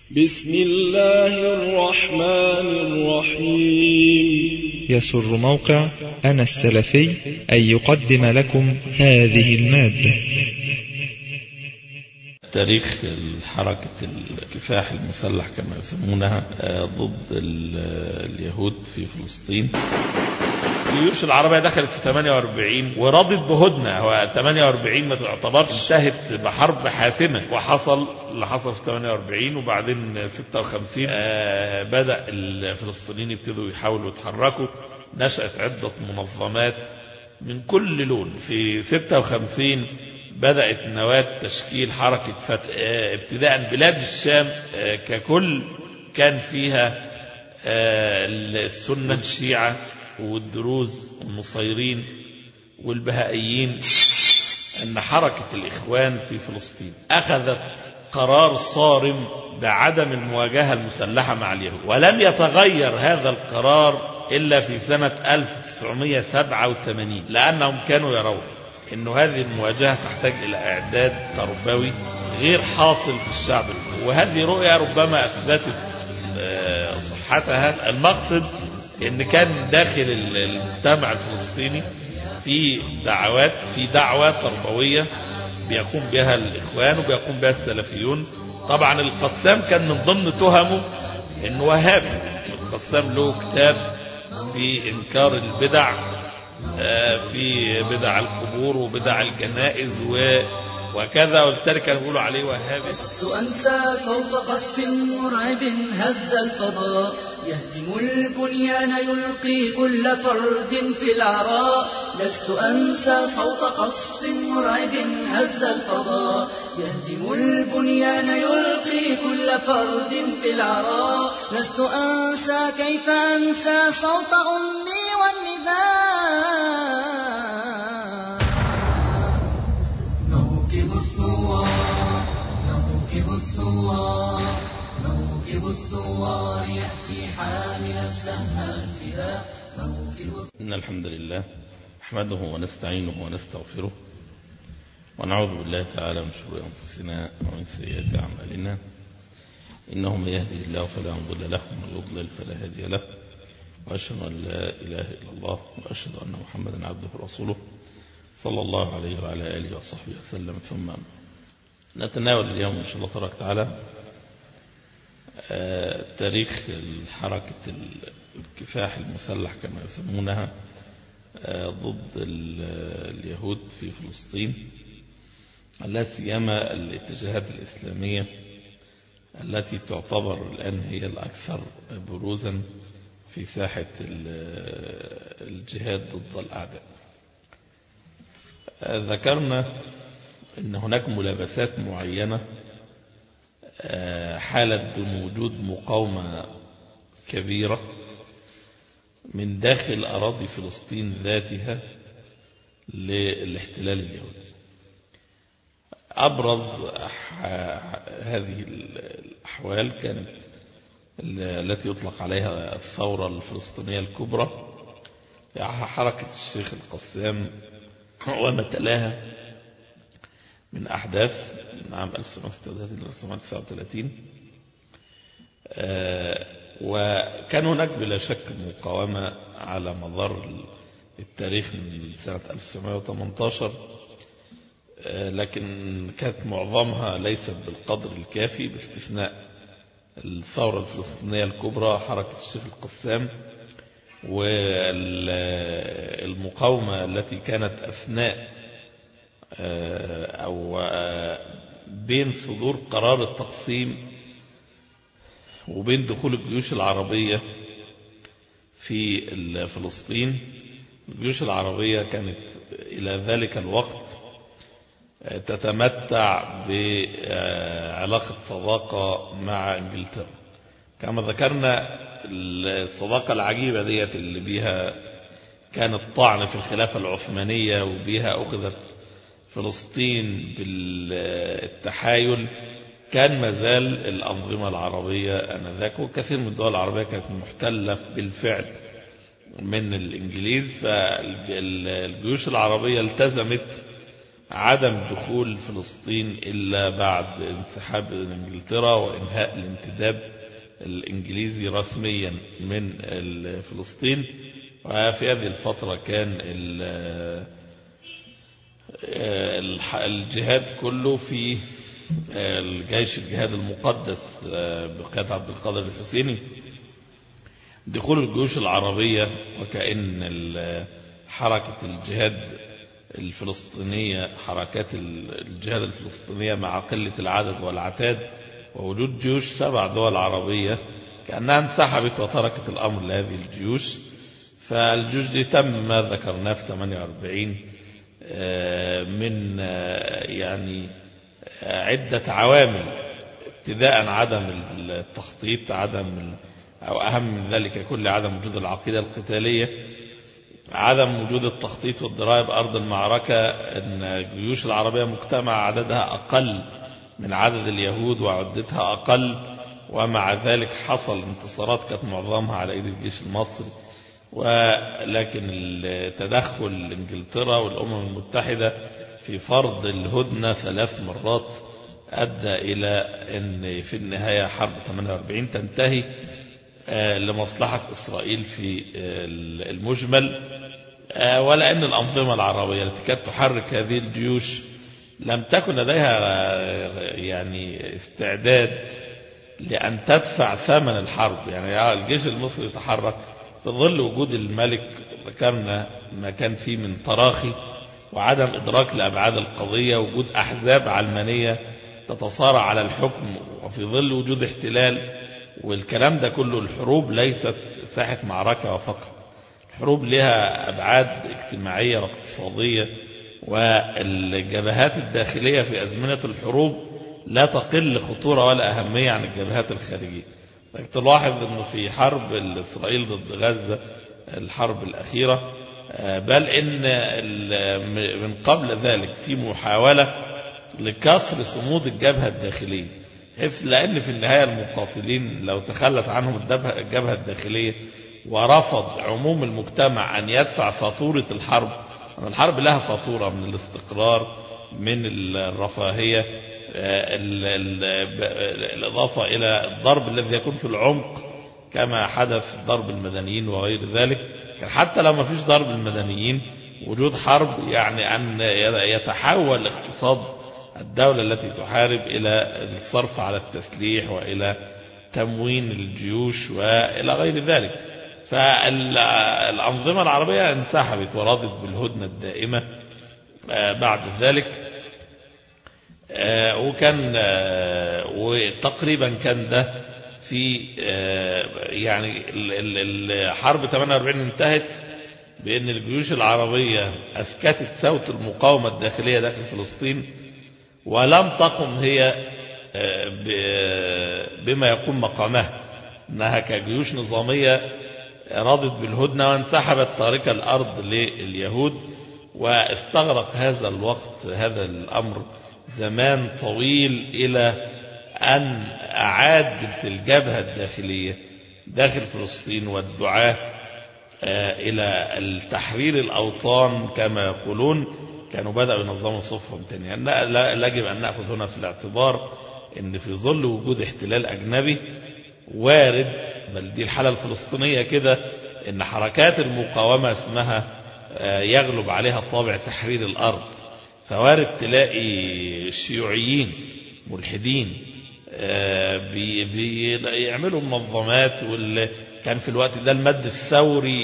بسم الله الرحمن الرحيم يسر موقع أنا السلفي أن يقدم لكم هذه المادة تاريخ حركة الكفاح المسلح كما يسمونها ضد اليهود في فلسطين الجيوش العربية دخلت في 48 ورضت بهدنة هو 48 ما تعتبرش انتهت بحرب حاسمة وحصل اللي حصل في 48 وبعدين 56 آه بدأ الفلسطينيين يبتدوا يحاولوا يتحركوا نشأت عدة منظمات من كل لون في 56 بدأت نواة تشكيل حركة فتح آه ابتداء بلاد الشام آه ككل كان فيها السنة الشيعة والدروز والنصيرين والبهائيين أن حركة الإخوان في فلسطين أخذت قرار صارم بعدم المواجهة المسلحة مع اليهود ولم يتغير هذا القرار إلا في سنة 1987 لأنهم كانوا يرون أن هذه المواجهة تحتاج إلى إعداد تربوي غير حاصل في الشعب وهذه رؤية ربما أثبتت صحتها المقصد ان كان داخل المجتمع الفلسطيني في دعوات في دعوة تربوية بيقوم بها الإخوان وبيقوم بها السلفيون طبعا القسام كان من ضمن تهمه انه وهابي القسام له كتاب في انكار البدع في بدع القبور وبدع الجنائز و وكذا وبالتالي كانوا بيقولوا عليه وهابي لست أنسى صوت قصف مرعب هز الفضاء يهدم البنيان يلقي كل فرد في العراء لست أنسى صوت قصف مرعب هز الفضاء يهدم البنيان يلقي كل فرد في العراء لست أنسى كيف أنسى صوت أمي والنداء موكب الثوار موكب الثوار موكب الثوار يأتي حاملا سهم الفداء موكب إن الحمد لله نحمده ونستعينه ونستغفره ونعوذ بالله تعالى من شرور أنفسنا ومن سيئات أعمالنا إنه من يهدي الله فلا مضل له ومن يضلل فلا هادي له وأشهد أن لا إله إلا الله وأشهد أن محمدا عبده ورسوله صلى الله عليه وعلى آله وصحبه وسلم ثم نتناول اليوم إن شاء الله تبارك وتعالى تاريخ حركة الكفاح المسلح كما يسمونها ضد اليهود في فلسطين لا سيما الاتجاهات الإسلامية التي تعتبر الآن هي الأكثر بروزا في ساحة الجهاد ضد الأعداء ذكرنا أن هناك ملابسات معينة حالت وجود مقاومة كبيرة من داخل أراضي فلسطين ذاتها للاحتلال اليهودي أبرز هذه الأحوال كانت التي يطلق عليها الثورة الفلسطينية الكبرى حركة الشيخ القسام وما تلاها من أحداث من عام 1939 وكان هناك بلا شك مقاومة على مدار التاريخ من سنة 1918 لكن كانت معظمها ليست بالقدر الكافي باستثناء الثورة الفلسطينية الكبرى حركة الشيخ القسام والمقاومة التي كانت أثناء أو بين صدور قرار التقسيم وبين دخول الجيوش العربية في فلسطين الجيوش العربية كانت إلى ذلك الوقت تتمتع بعلاقة صداقة مع انجلترا كما ذكرنا الصداقة العجيبة ديت اللي بيها كان الطعن في الخلافة العثمانية وبيها أخذت فلسطين بالتحايل كان مازال الأنظمة العربية أنذاك وكثير من الدول العربية كانت محتلة بالفعل من الإنجليز فالجيوش العربية التزمت عدم دخول فلسطين إلا بعد انسحاب إنجلترا وإنهاء الانتداب الإنجليزي رسميا من فلسطين وفي هذه الفترة كان الجهاد كله في الجيش الجهاد المقدس بقيادة عبد القادر الحسيني دخول الجيوش العربية وكأن حركة الجهاد الفلسطينية حركات الجهاد الفلسطينية مع قلة العدد والعتاد ووجود جيوش سبع دول عربية كأنها انسحبت وتركت الأمر لهذه الجيوش فالجيوش دي تم ما ذكرناه في 48 من يعني عدة عوامل ابتداء عدم التخطيط عدم أو أهم من ذلك كل عدم وجود العقيدة القتالية عدم وجود التخطيط والدراية بأرض المعركة أن الجيوش العربية مجتمع عددها أقل من عدد اليهود وعدتها أقل ومع ذلك حصل انتصارات كانت معظمها على ايد الجيش المصري ولكن التدخل انجلترا والامم المتحدة في فرض الهدنة ثلاث مرات ادى الى ان في النهاية حرب 48 تنتهي لمصلحة اسرائيل في المجمل ولأن الأنظمة العربية التي كانت تحرك هذه الجيوش لم تكن لديها يعني استعداد لأن تدفع ثمن الحرب يعني الجيش المصري يتحرك في ظل وجود الملك ذكرنا ما كان فيه من تراخي وعدم إدراك لأبعاد القضية وجود أحزاب علمانية تتصارع على الحكم وفي ظل وجود احتلال والكلام ده كله الحروب ليست ساحة معركة فقط الحروب لها أبعاد اجتماعية واقتصادية والجبهات الداخلية في أزمنة الحروب لا تقل خطورة ولا أهمية عن الجبهات الخارجية تلاحظ أنه في حرب إسرائيل ضد غزة الحرب الأخيرة بل إن من قبل ذلك في محاولة لكسر صمود الجبهة الداخلية حيث لأن في النهاية المقاتلين لو تخلت عنهم الجبهة الداخلية ورفض عموم المجتمع أن يدفع فاتورة الحرب الحرب لها فاتورة من الاستقرار من الرفاهية الإضافة إلى الضرب الذي يكون في العمق كما حدث ضرب المدنيين وغير ذلك حتى لو ما فيش ضرب المدنيين وجود حرب يعني أن يتحول اقتصاد الدولة التي تحارب إلى الصرف على التسليح وإلى تموين الجيوش وإلى غير ذلك فالأنظمة العربية انسحبت ورضت بالهدنة الدائمة بعد ذلك وكان وتقريبا كان ده في يعني حرب 48 انتهت بأن الجيوش العربية أسكتت صوت المقاومة الداخلية داخل فلسطين ولم تقم هي بما يقوم مقامها أنها كجيوش نظامية رضت بالهدنة وانسحبت تاركة الأرض لليهود واستغرق هذا الوقت هذا الأمر زمان طويل إلى أن أعادت الجبهة الداخلية داخل فلسطين والدعاة إلى التحرير الأوطان كما يقولون كانوا بدأوا ينظموا صفهم تاني لا يجب أن نأخذ هنا في الاعتبار أن في ظل وجود احتلال أجنبي وارد بل دي الحالة الفلسطينية كده أن حركات المقاومة اسمها يغلب عليها طابع تحرير الأرض فوارد تلاقي الشيوعيين ملحدين بيعملوا منظمات واللي كان في الوقت ده المد الثوري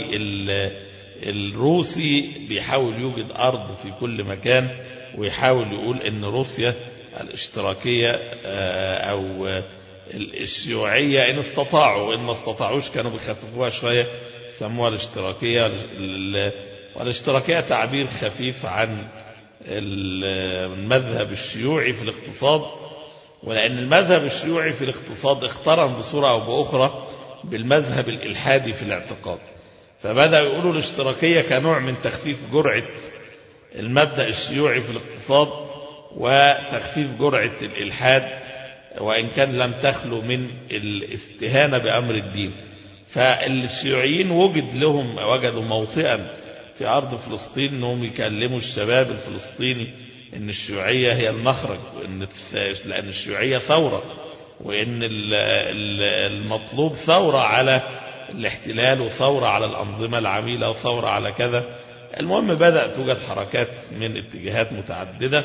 الروسي بيحاول يوجد أرض في كل مكان ويحاول يقول ان روسيا الاشتراكية او الشيوعية ان استطاعوا وان ما استطاعوش كانوا بيخففوها شوية سموها الاشتراكية والاشتراكية تعبير خفيف عن المذهب الشيوعي في الاقتصاد ولأن المذهب الشيوعي في الاقتصاد اقترن بصورة أو بأخرى بالمذهب الإلحادي في الاعتقاد فبدأوا يقولوا الاشتراكية كنوع من تخفيف جرعة المبدأ الشيوعي في الاقتصاد وتخفيف جرعة الإلحاد وإن كان لم تخلو من الاستهانة بأمر الدين فالشيوعيين وجد لهم وجدوا موطئا في أرض فلسطين أنهم يكلموا الشباب الفلسطيني ان الشيوعية هي المخرج وان لان الشيوعية ثورة وان المطلوب ثورة على الاحتلال وثورة على الأنظمة العميلة وثورة على كذا المهم بدأ توجد حركات من اتجاهات متعددة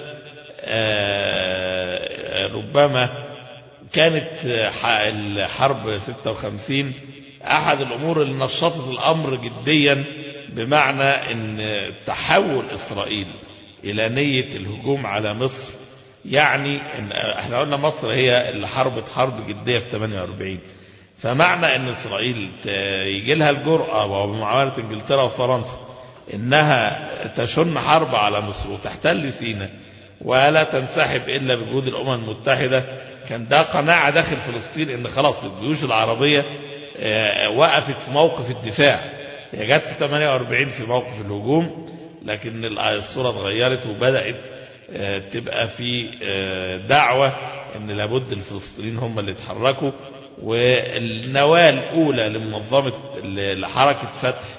ربما كانت الحرب 56 أحد الأمور اللي نشطت الأمر جديا بمعنى أن تحول إسرائيل إلى نية الهجوم على مصر يعني إن احنا قلنا مصر هي اللي حربت حرب جدية في 48 فمعنى ان اسرائيل يجي لها الجرأة ومعاونة انجلترا وفرنسا انها تشن حرب على مصر وتحتل سيناء ولا تنسحب الا بجهود الامم المتحدة كان ده قناعة داخل فلسطين ان خلاص الجيوش العربية وقفت في موقف الدفاع هي جت في 48 في موقف الهجوم لكن الصورة اتغيرت وبدأت تبقى في دعوة ان لابد الفلسطينيين هم اللي يتحركوا والنواة الأولى لمنظمة لحركة فتح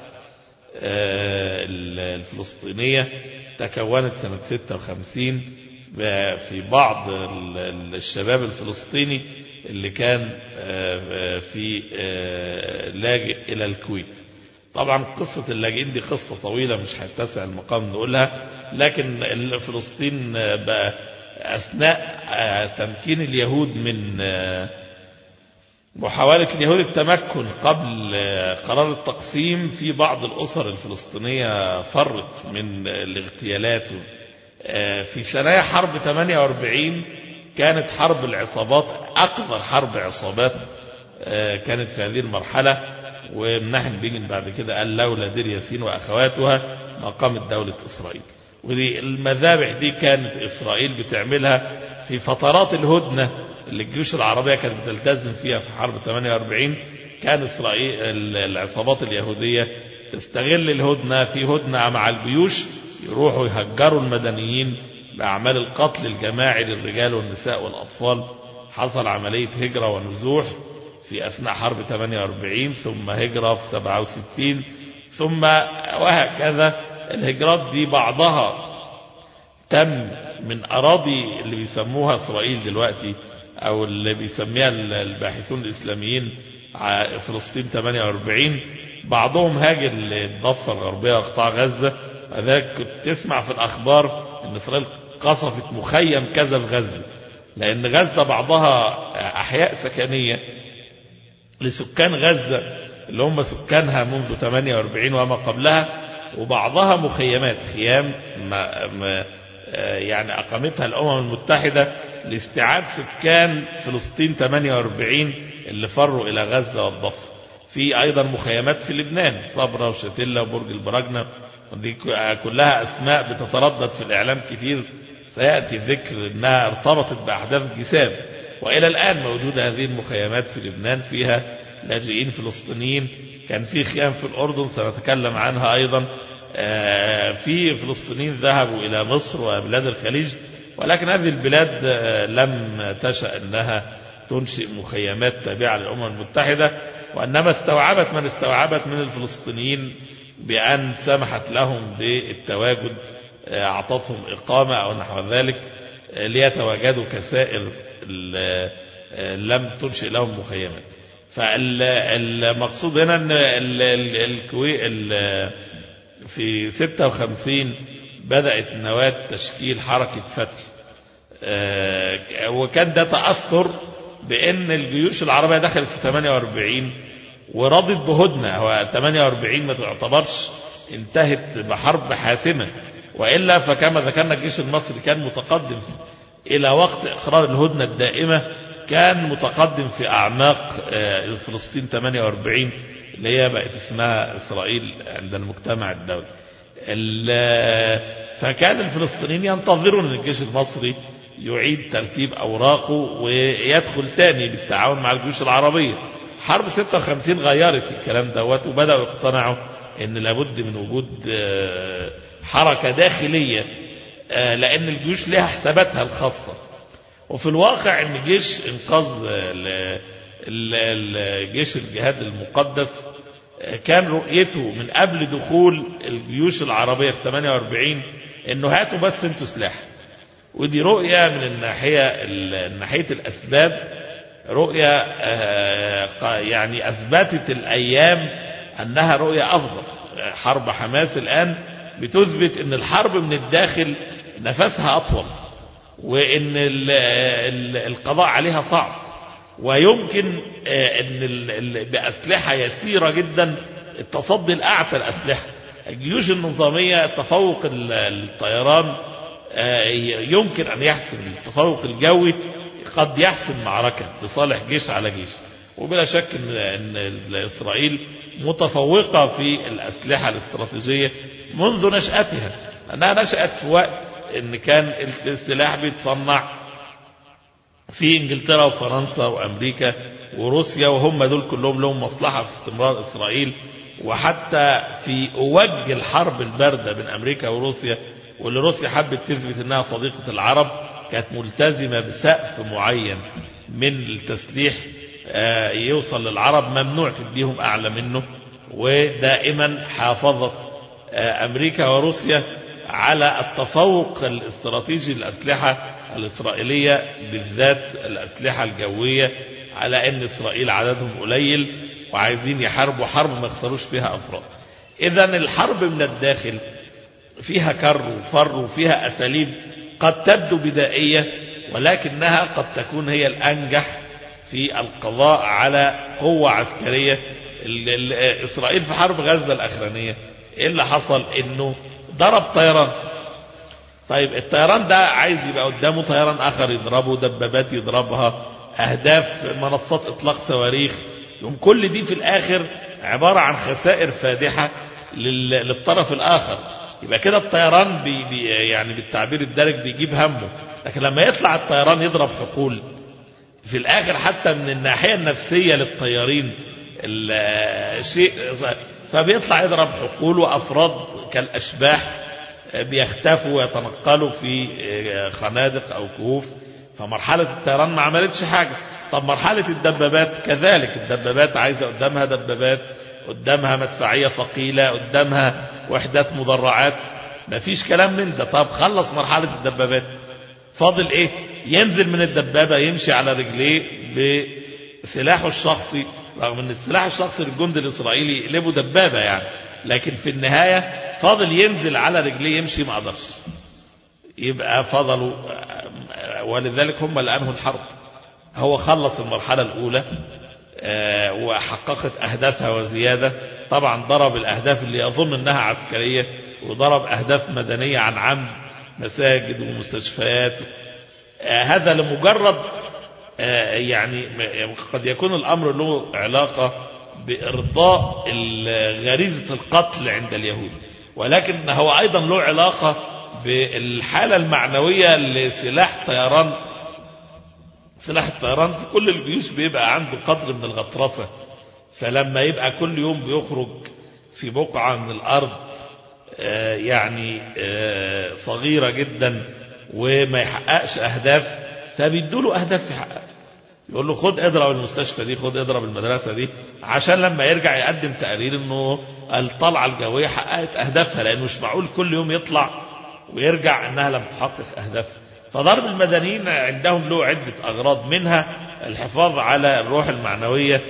الفلسطينية تكونت سنة 56 في بعض الشباب الفلسطيني اللي كان في لاجئ إلى الكويت طبعا قصة اللاجئين دي قصة طويلة مش هيتسع المقام نقولها لكن فلسطين أثناء تمكين اليهود من محاولة اليهود التمكن قبل قرار التقسيم في بعض الأسر الفلسطينية فرت من الاغتيالات في ثنايا حرب 48 كانت حرب العصابات أكثر حرب عصابات كانت في هذه المرحلة ومناحم بيجن بعد كده قال لولا دير ياسين وأخواتها ما قامت دولة إسرائيل ودي المذابح دي كانت إسرائيل بتعملها في فترات الهدنة اللي الجيوش العربية كانت بتلتزم فيها في حرب 48 كان إسرائيل العصابات اليهودية تستغل الهدنة في هدنة مع الجيوش يروحوا يهجروا المدنيين بأعمال القتل الجماعي للرجال والنساء والأطفال حصل عملية هجرة ونزوح في أثناء حرب 48 ثم هجرة في 67 ثم وهكذا الهجرات دي بعضها تم من أراضي اللي بيسموها إسرائيل دلوقتي أو اللي بيسميها الباحثون الإسلاميين فلسطين 48 بعضهم هاجر للضفة الغربية وقطاع غزة وذلك كنت تسمع في الأخبار أن إسرائيل قصفت مخيم كذا في غزة لأن غزة بعضها أحياء سكنية لسكان غزة اللي هم سكانها منذ 48 وما قبلها وبعضها مخيمات خيام ما ما يعني أقامتها الأمم المتحدة لاستعاد سكان فلسطين 48 اللي فروا إلى غزة والضفة في أيضا مخيمات في لبنان صبرا وشتلة وبرج البراجنة ودي كلها أسماء بتتردد في الإعلام كتير سيأتي ذكر أنها ارتبطت بأحداث جسام وإلى الآن موجودة هذه المخيمات في لبنان فيها لاجئين فلسطينيين كان في خيام في الأردن سنتكلم عنها أيضا في فلسطينيين ذهبوا إلى مصر وبلاد الخليج ولكن هذه البلاد لم تشأ أنها تنشئ مخيمات تابعة للأمم المتحدة وأنما استوعبت من استوعبت من الفلسطينيين بأن سمحت لهم بالتواجد أعطتهم إقامة أو نحو ذلك ليتواجدوا كسائر لم تنشئ لهم مخيمات فالمقصود هنا أن الكويت في 56 بدأت نواة تشكيل حركة فتح وكان ده تأثر بأن الجيوش العربية دخلت في 48 ورضت بهدنة هو 48 ما تعتبرش انتهت بحرب حاسمة وإلا فكما ذكرنا الجيش المصري كان متقدم إلى وقت إقرار الهدنة الدائمة كان متقدم في أعماق فلسطين 48 اللي هي بقت اسمها إسرائيل عند المجتمع الدولي فكان الفلسطينيين ينتظرون ان الجيش المصري يعيد ترتيب أوراقه ويدخل تاني بالتعاون مع الجيوش العربية حرب 56 غيرت الكلام دوت وبدأوا يقتنعوا ان لابد من وجود حركة داخلية لأن الجيوش لها حساباتها الخاصة وفي الواقع ان جيش انقاذ الجيش الجهاد المقدس كان رؤيته من قبل دخول الجيوش العربية في 48 انه هاتوا بس انتوا سلاح ودي رؤية من الناحية ال- ناحية الأسباب رؤية آه، ق- يعني أثبتت الأيام أنها رؤية أفضل حرب حماس الآن بتثبت أن الحرب من الداخل نفسها أطول وأن ال- ال- القضاء عليها صعب ويمكن آه، أن ال- ال- بأسلحة يسيرة جدا التصدي لأعتى الأسلحة الجيوش النظامية تفوق ال- الطيران آه، يمكن أن يحسم التفوق الجوي قد يحسم معركة لصالح جيش على جيش وبلا شك أن أن إسرائيل متفوقة في الأسلحة الاستراتيجية منذ نشأتها أنها نشأت في وقت أن كان السلاح بيتصنع في انجلترا وفرنسا وامريكا وروسيا وهم دول كلهم لهم مصلحه في استمرار اسرائيل وحتى في اوج الحرب البارده بين امريكا وروسيا واللي روسيا حبت تثبت انها صديقه العرب كانت ملتزمه بسقف معين من التسليح آه، يوصل للعرب ممنوع تديهم اعلى منه ودائما حافظت آه، امريكا وروسيا على التفوق الاستراتيجي للاسلحه الاسرائيليه بالذات الاسلحه الجويه على ان اسرائيل عددهم قليل وعايزين يحاربوا حرب ما يخسروش فيها افراد. اذا الحرب من الداخل فيها كر وفر وفيها اساليب قد تبدو بدائيه ولكنها قد تكون هي الانجح في القضاء على قوه عسكريه ال- ال- اسرائيل في حرب غزه الاخرانيه ايه اللي حصل انه ضرب طيران طيب الطيران ده عايز يبقى قدامه طيران اخر يضربه دبابات يضربها اهداف منصات اطلاق صواريخ يوم كل دي في الاخر عباره عن خسائر فادحه لل- للطرف الاخر يبقى كده الطيران بي بي يعني بالتعبير الدارج بيجيب همه لكن لما يطلع الطيران يضرب حقول في الاخر حتى من الناحيه النفسيه للطيارين الشيء فبيطلع يضرب حقول وافراد كالاشباح بيختفوا ويتنقلوا في خنادق او كهوف فمرحله الطيران ما عملتش حاجه طب مرحله الدبابات كذلك الدبابات عايزه قدامها دبابات قدامها مدفعيه ثقيله قدامها وحدات مدرعات ما فيش كلام من ده طب خلص مرحله الدبابات فاضل ايه ينزل من الدبابه يمشي على رجليه بسلاحه الشخصي رغم ان السلاح الشخصي للجند الاسرائيلي يقلبه دبابه يعني لكن في النهايه فاضل ينزل على رجليه يمشي ما قدرش يبقى فضلوا ولذلك هم اللي انهوا الحرب هو خلص المرحله الاولى آه، وحققت اهدافها وزياده طبعا ضرب الاهداف اللي يظن انها عسكريه وضرب اهداف مدنيه عن عمد مساجد ومستشفيات آه، هذا لمجرد آه، يعني م- قد يكون الامر له علاقه بارضاء ال- غريزه القتل عند اليهود ولكن هو ايضا له علاقه بالحاله المعنويه لسلاح طيران سلاح الطيران في كل الجيوش بيبقى عنده قدر من الغطرسة فلما يبقى كل يوم بيخرج في بقعة من الأرض آه، يعني آه، صغيرة جدا وما يحققش أهداف فبيدوله أهداف يحققها يقول له خد اضرب المستشفى دي خد اضرب المدرسة دي عشان لما يرجع يقدم تقرير انه الطلعة الجوية حققت اهدافها لانه مش معقول كل يوم يطلع ويرجع انها لم تحقق اهدافها فضرب المدنيين عندهم له عدة اغراض منها الحفاظ على الروح المعنوية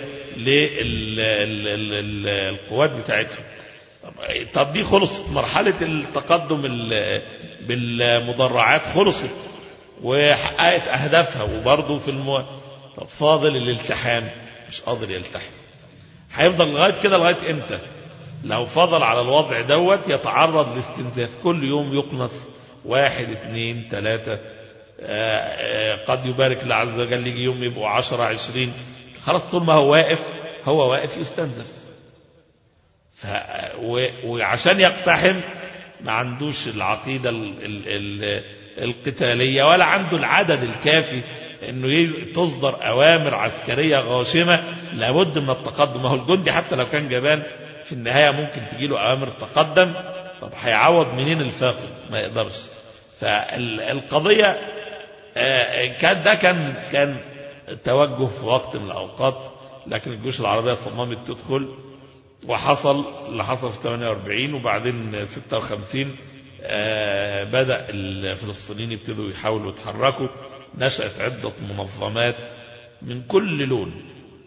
للقوات بتاعتهم طب- طب دي خلصت مرحلة التقدم ال- بالمدرعات خلصت وحققت اهدافها وبرضه في المو... طب فاضل الالتحام مش قادر يلتحم هيفضل لغايه كده لغايه امتى لو فضل على الوضع دوت يتعرض لاستنزاف كل يوم يقنص واحد اثنين ثلاثة آه، آه، قد يبارك الله عز وجل يجي يوم يبقوا عشرة عشرين خلاص طول ما هو واقف هو واقف يستنزف ف... و... وعشان يقتحم ما عندوش العقيدة ال... ال... ال... القتالية ولا عنده العدد الكافي انه ي- تصدر اوامر عسكرية غاشمة لابد من التقدم ما هو الجندي حتى لو كان جبان في النهاية ممكن تجيله اوامر تقدم طب هيعوض منين الفاقد ما يقدرش فالقضية آه، كان ده كان كان توجه في وقت من الاوقات لكن الجيوش العربية صممت تدخل وحصل اللي حصل في 48 وبعدين 56 آه، بدأ الفلسطينيين يبتدوا يحاولوا يتحركوا نشأت عدة منظمات من كل لون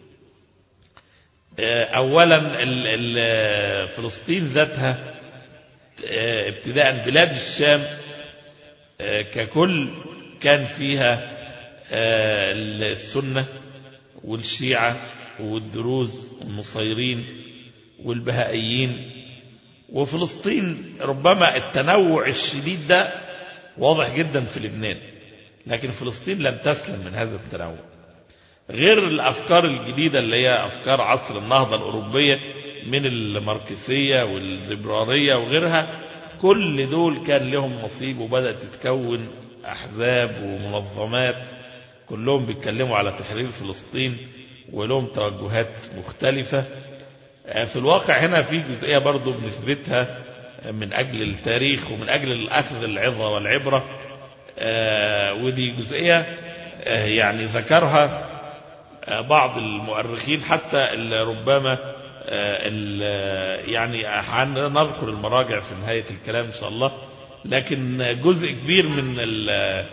آه، أولا ال- ال- فلسطين ذاتها آه، ابتداء بلاد الشام آه، ككل كان فيها آه، السنة والشيعة والدروز والنصيرين والبهائيين وفلسطين ربما التنوع الشديد ده واضح جدا في لبنان لكن فلسطين لم تسلم من هذا التنوع غير الأفكار الجديدة اللي هي أفكار عصر النهضة الأوروبية من الماركسية والليبرارية وغيرها كل دول كان لهم نصيب وبدأت تتكون أحزاب ومنظمات كلهم بيتكلموا على تحرير فلسطين ولهم توجهات مختلفة في الواقع هنا في جزئية برضو بنثبتها من أجل التاريخ ومن أجل الأخذ العظة والعبرة آه، ودي جزئية آه، يعني ذكرها آه، بعض المؤرخين حتى اللي ربما آه، ال- يعني هنذكر المراجع في نهاية الكلام إن شاء الله لكن جزء كبير من ال-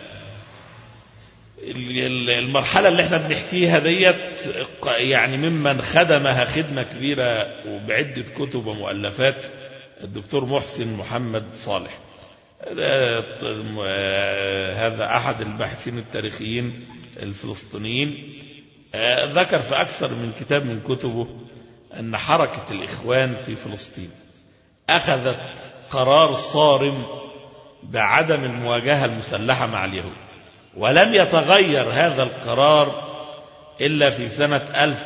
ال- المرحلة اللي احنا بنحكيها ديت يعني ممن خدمها خدمة كبيرة وبعدة كتب ومؤلفات الدكتور محسن محمد صالح آه، آه، هذا أحد الباحثين التاريخيين الفلسطينيين آه، ذكر في أكثر من كتاب من كتبه أن حركة الإخوان في فلسطين أخذت قرار صارم بعدم المواجهة المسلحة مع اليهود ولم يتغير هذا القرار إلا في سنة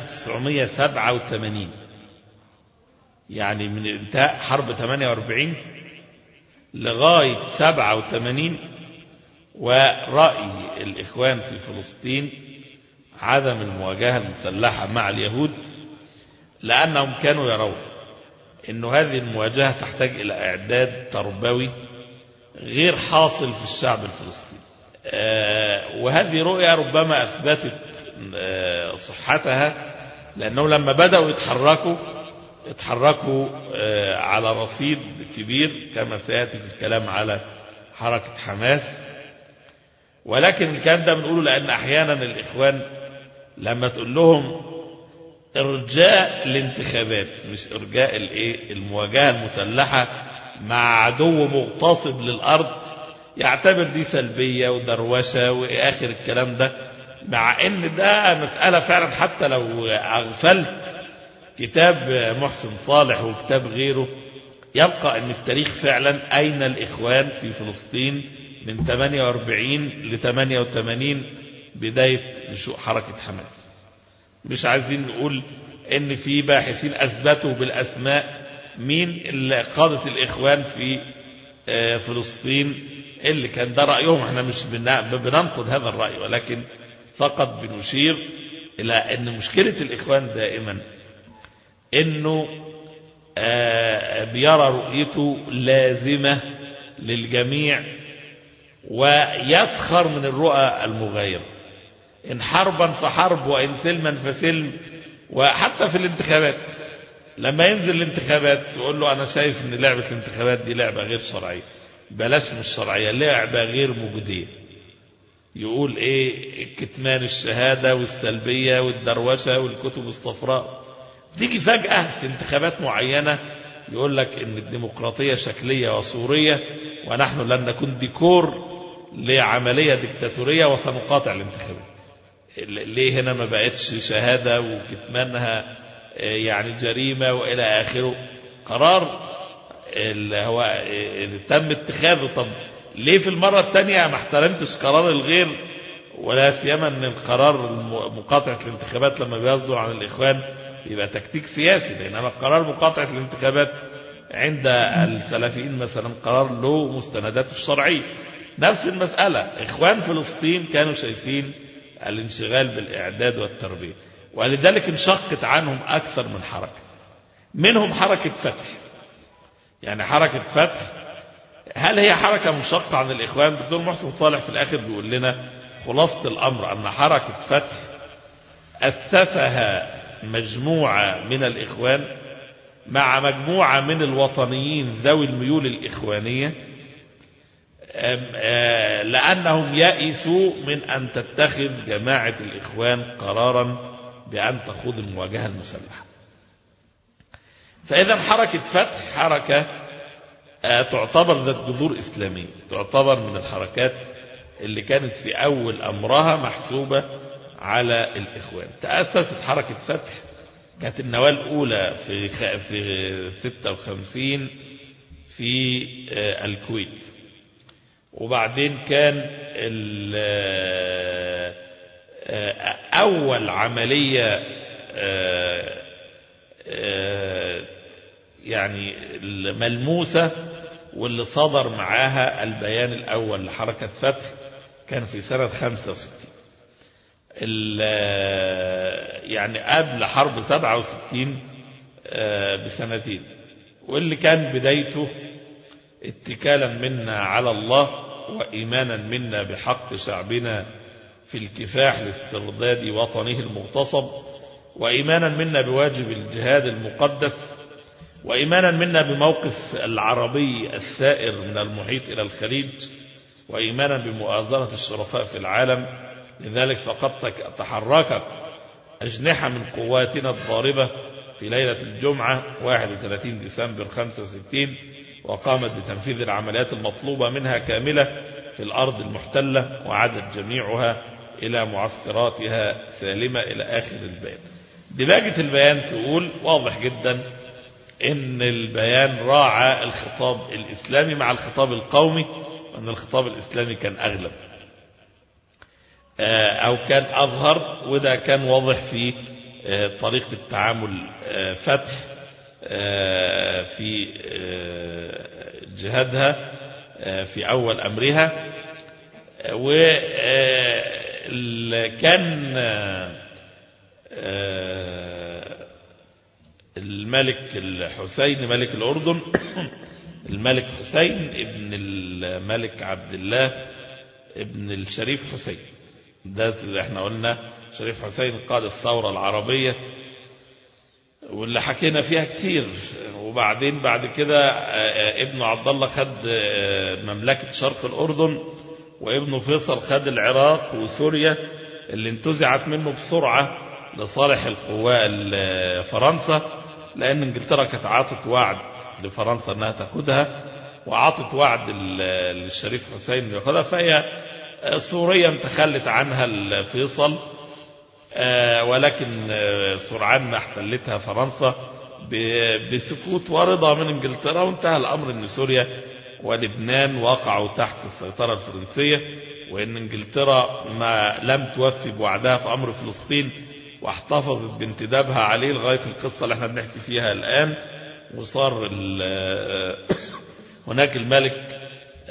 1987 يعني من انتهاء حرب 48 لغاية 87 ورأي الإخوان في فلسطين عدم المواجهة المسلحة مع اليهود لأنهم كانوا يرون أن هذه المواجهة تحتاج إلى إعداد تربوي غير حاصل في الشعب الفلسطيني آه، وهذه رؤية ربما أثبتت آه، صحتها لأنهم لما بدأوا يتحركوا اتحركوا آه، على رصيد كبير كما سيأتي في الكلام على حركة حماس ولكن الكلام ده بنقوله لأن أحيانا الإخوان لما تقول لهم إرجاء الانتخابات مش إرجاء الإيه المواجهة المسلحة مع عدو مغتصب للأرض يعتبر دي سلبية ودروشة وآخر الكلام ده مع ان ده مسألة فعلا حتى لو أغفلت كتاب محسن صالح وكتاب غيره يبقى ان التاريخ فعلا اين الاخوان في فلسطين من 48 ل 88 بداية نشوء حركة حماس مش عايزين نقول ان في باحثين اثبتوا بالاسماء مين اللي قادة الاخوان في آه، فلسطين اللي كان ده رأيهم احنا مش بنا- بننقد هذا الرأي ولكن فقط بنشير الى ان مشكلة الاخوان دائما انه آه، بيرى رؤيته لازمة للجميع ويسخر من الرؤى المغايرة إن حربا فحرب وإن سلما فسلم وحتى في الانتخابات لما ينزل الانتخابات تقول له أنا شايف أن لعبة الانتخابات دي لعبة غير شرعية بلاش مش شرعية لعبة غير مجدية يقول ايه كتمان الشهادة والسلبية والدروشة والكتب الصفراء تيجي فجأة في انتخابات معينة يقول لك ان الديمقراطية شكلية وصورية ونحن لن نكون ديكور لعملية ديكتاتورية وسنقاطع الانتخابات ليه هنا ما بقتش شهادة وكتمانها آه، يعني جريمة وإلى آخره قرار اللي هو آه، تم اتخاذه طب ليه في المرة الثانية ما احترمتش قرار الغير ولا سيما ان القرار الم- مقاطعة الانتخابات لما بيصدر عن الإخوان يبقى تكتيك سياسي بينما قرار مقاطعة الانتخابات عند السلفيين مثلا قرار له مستنداته الشرعية نفس المسألة إخوان فلسطين كانوا شايفين الانشغال بالإعداد والتربية ولذلك انشقت عنهم أكثر من حركة منهم حركة فتح يعني حركة فتح هل هي حركة مشقة عن الإخوان دكتور محسن صالح في الآخر بيقول لنا خلاصة الأمر أن حركة فتح أسسها مجموعة من الإخوان مع مجموعة من الوطنيين ذوي الميول الإخوانية أم- آه، لأنهم يئسوا من أن تتخذ جماعة الإخوان قرارا بأن تخوض المواجهة المسلحة فإذا حركة فتح حركة آه، تعتبر ذات جذور إسلامية تعتبر من الحركات اللي كانت في أول أمرها محسوبة على الإخوان تأسست حركة فتح كانت النواة الأولى في خ- في 56 في آه، الكويت وبعدين كان ال- آه، آه، أول عملية آه، آه، يعني الملموسة واللي صدر معاها البيان الأول لحركة فتح كان في سنة 65 ال- يعني قبل حرب 67 آه، بسنتين واللي كان بدايته اتكالا منا على الله وإيمانا منا بحق شعبنا في الكفاح لاسترداد وطنه المغتصب وإيمانا منا بواجب الجهاد المقدس وإيمانا منا بموقف العربي الثائر من المحيط إلى الخليج وإيمانا بمؤازرة الشرفاء في العالم لذلك فقد تك- تحركت أجنحة من قواتنا الضاربة في ليلة الجمعة 31 ديسمبر 65 وقامت بتنفيذ العمليات المطلوبة منها كاملة في الأرض المحتلة وعادت جميعها إلى معسكراتها سالمة إلى آخر البيان دلاجة البيان تقول واضح جدا ان البيان راعى الخطاب الاسلامي مع الخطاب القومي وان الخطاب الاسلامي كان اغلب آه، او كان اظهر وده كان واضح في آه، طريقة التعامل آه، فتح آه، في آه، جهادها آه، في اول امرها وكان الملك الحسين ملك الأردن الملك حسين ابن الملك عبد الله ابن الشريف حسين ده اللي احنا قلنا شريف حسين قاد الثورة العربية واللي حكينا فيها كتير وبعدين بعد كده آه، ابنه عبد الله خد آه، مملكة شرق الأردن وابنه فيصل خد العراق وسوريا اللي انتزعت منه بسرعة لصالح القوى ال- فرنسا لأن انجلترا كانت عاطت وعد لفرنسا انها تاخدها وعاطت وعد ال- للشريف حسين انه ياخدها فهي آه، سوريا تخلت عنها الفيصل آه، ولكن آه، سرعان ما احتلتها فرنسا ب- بسكوت ورضا من انجلترا وانتهى الامر ان سوريا ولبنان وقعوا تحت السيطرة الفرنسية وان انجلترا ما لم توفي بوعدها في امر فلسطين واحتفظت بانتدابها عليه لغاية القصة اللي احنا بنحكي فيها الان وصار ال- هناك الملك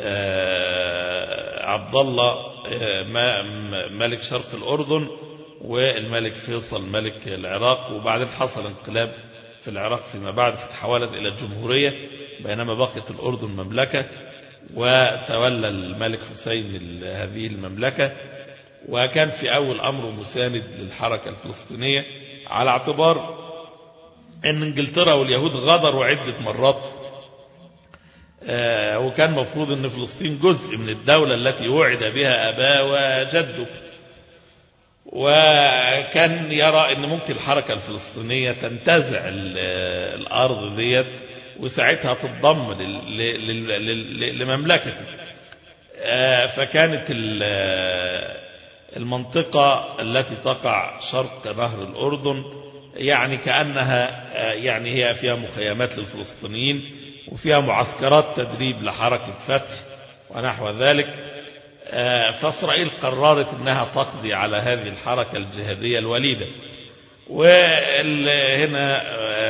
آه، عبد الله آه، ما- م- ملك شرق الأردن والملك فيصل ملك العراق وبعدين حصل انقلاب في العراق فيما بعد فتحولت إلى الجمهورية بينما بقيت الأردن مملكة وتولى الملك حسين ال- هذه المملكة وكان في أول أمر مساند للحركة الفلسطينية على اعتبار أن انجلترا واليهود غدروا عدة مرات آه، وكان مفروض أن فلسطين جزء من الدولة التي وعد بها أباه وجده وكان يرى أن ممكن الحركة الفلسطينية تنتزع ال- الأرض ديت وساعتها تتضم لل- لل- لل- لمملكته آه، فكانت ال- المنطقة التي تقع شرق نهر الأردن يعني كأنها آه، يعني هي فيها مخيمات للفلسطينيين وفيها معسكرات تدريب لحركة فتح ونحو ذلك آه، فإسرائيل قررت أنها تقضي على هذه الحركة الجهادية الوليدة وهنا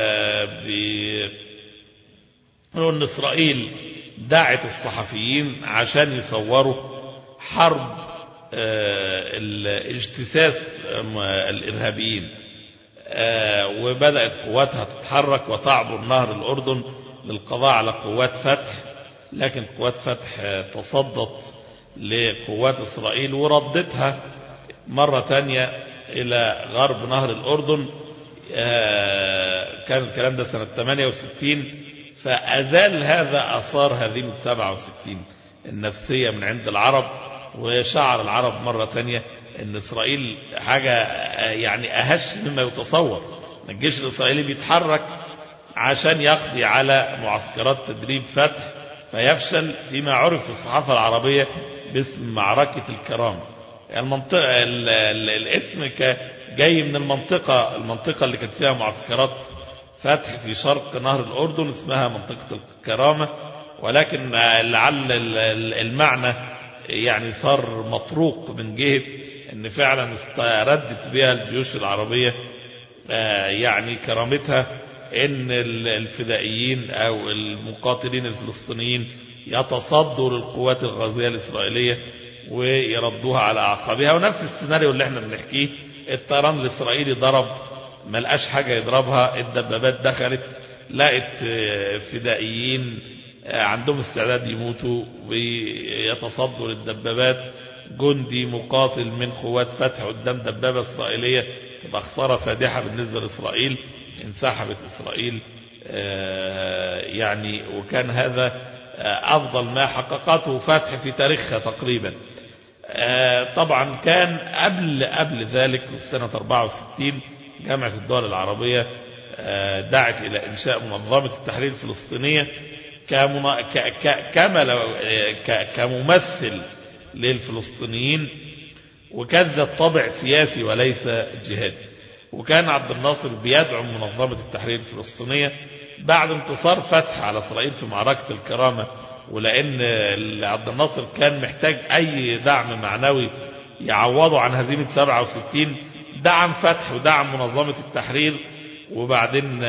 بيقولوا أن إسرائيل دعت الصحفيين عشان يصوروا حرب آه، الاجتثاث آه، الإرهابيين آه، وبدأت قواتها تتحرك وتعبر نهر الأردن للقضاء على قوات فتح لكن قوات فتح آه، تصدت لقوات إسرائيل وردتها مرة تانية إلى غرب نهر الأردن آه، كان الكلام ده سنة 68 فأزال هذا أثار هزيمة 67 النفسية من عند العرب وشعر العرب مرة تانية ان اسرائيل حاجة يعني اهش مما يتصور الجيش الاسرائيلي بيتحرك عشان يقضي على معسكرات تدريب فتح فيفشل فيما عرف في الصحافة العربية باسم معركة الكرامة المنطقة ال ال الاسم جاي من المنطقة المنطقة اللي كانت فيها معسكرات فتح في شرق نهر الأردن اسمها منطقة الكرامة ولكن لعل المعنى يعني صار مطروق من جهة ان فعلا ردت بها الجيوش العربية يعني كرامتها ان الفدائيين او المقاتلين الفلسطينيين يتصدوا للقوات الغازية الإسرائيلية ويردوها على أعقابها ونفس السيناريو اللي احنا بنحكيه الطيران الإسرائيلي ضرب ما لقاش حاجة يضربها الدبابات دخلت لقت فدائيين عندهم استعداد يموتوا ويتصدوا للدبابات جندي مقاتل من قوات فتح قدام دبابة إسرائيلية تبقى خسارة فادحة بالنسبة لإسرائيل انسحبت إسرائيل يعني وكان هذا أفضل ما حققته فتح في تاريخها تقريبا طبعا كان قبل قبل ذلك في سنة 64 جامعة الدول العربية دعت إلى إنشاء منظمة التحرير الفلسطينية كما لو كممثل للفلسطينيين وكان ذات طابع سياسي وليس جهادي وكان عبد الناصر بيدعم منظمة التحرير الفلسطينية بعد انتصار فتح على إسرائيل في معركة الكرامة ولأن عبد الناصر كان محتاج أي دعم معنوي يعوضه عن هزيمة 67 دعم فتح ودعم منظمة التحرير وبعدين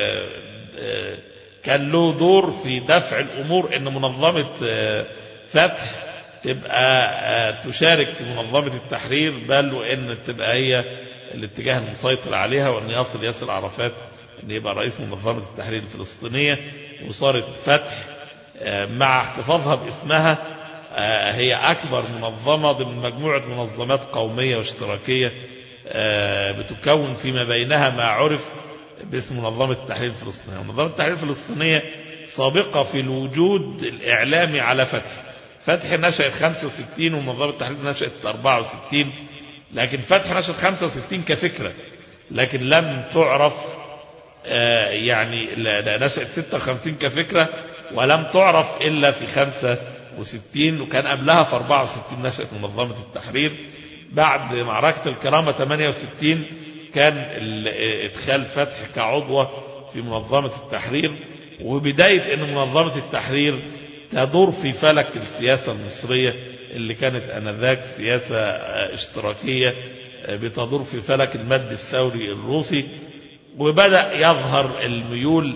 كان له دور في دفع الأمور أن منظمة فتح تبقى تشارك في منظمة التحرير بل وأن تبقى هي الاتجاه المسيطر عليها وأن يصل ياسر عرفات أن يبقى رئيس منظمة التحرير الفلسطينية وصارت فتح مع احتفاظها باسمها هي أكبر منظمة ضمن مجموعة منظمات قومية واشتراكية بتكون فيما بينها ما عرف باسم منظمة التحرير الفلسطينية منظمة التحرير الفلسطينية سابقة في الوجود الإعلامي على فتح فتح نشأت 65 ومنظمة التحرير نشأت 64 لكن فتح نشأت 65 كفكرة لكن لم تعرف يعني نشأت 56 كفكرة ولم تعرف إلا في 65 وكان قبلها في 64 نشأت منظمة التحرير بعد معركة الكرامة 68 كان ادخال فتح كعضوة في منظمة التحرير وبداية ان منظمة التحرير تدور في فلك السياسة المصرية اللي كانت انذاك سياسة اشتراكية بتدور في فلك المد الثوري الروسي وبدأ يظهر الميول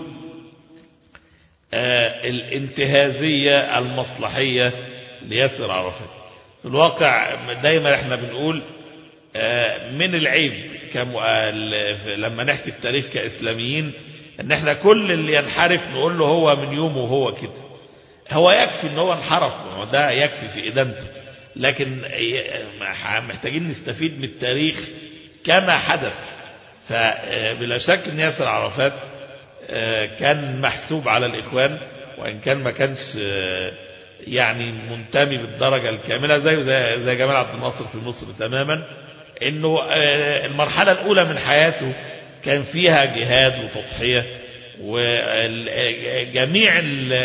الانتهازية المصلحية لياسر عرفات في الواقع دايما احنا بنقول من العيب لما نحكي التاريخ كإسلاميين ان احنا كل اللي ينحرف نقول له هو من يومه وهو كده هو يكفي ان هو انحرف ده يكفي في ادانته لكن محتاجين نستفيد من التاريخ كما حدث فبلا شك ان ياسر عرفات كان محسوب على الاخوان وان كان ما كانش يعني منتمي بالدرجة الكاملة زي زي جمال عبد الناصر في مصر تماما انه المرحلة الاولى من حياته كان فيها جهاد وتضحية وجميع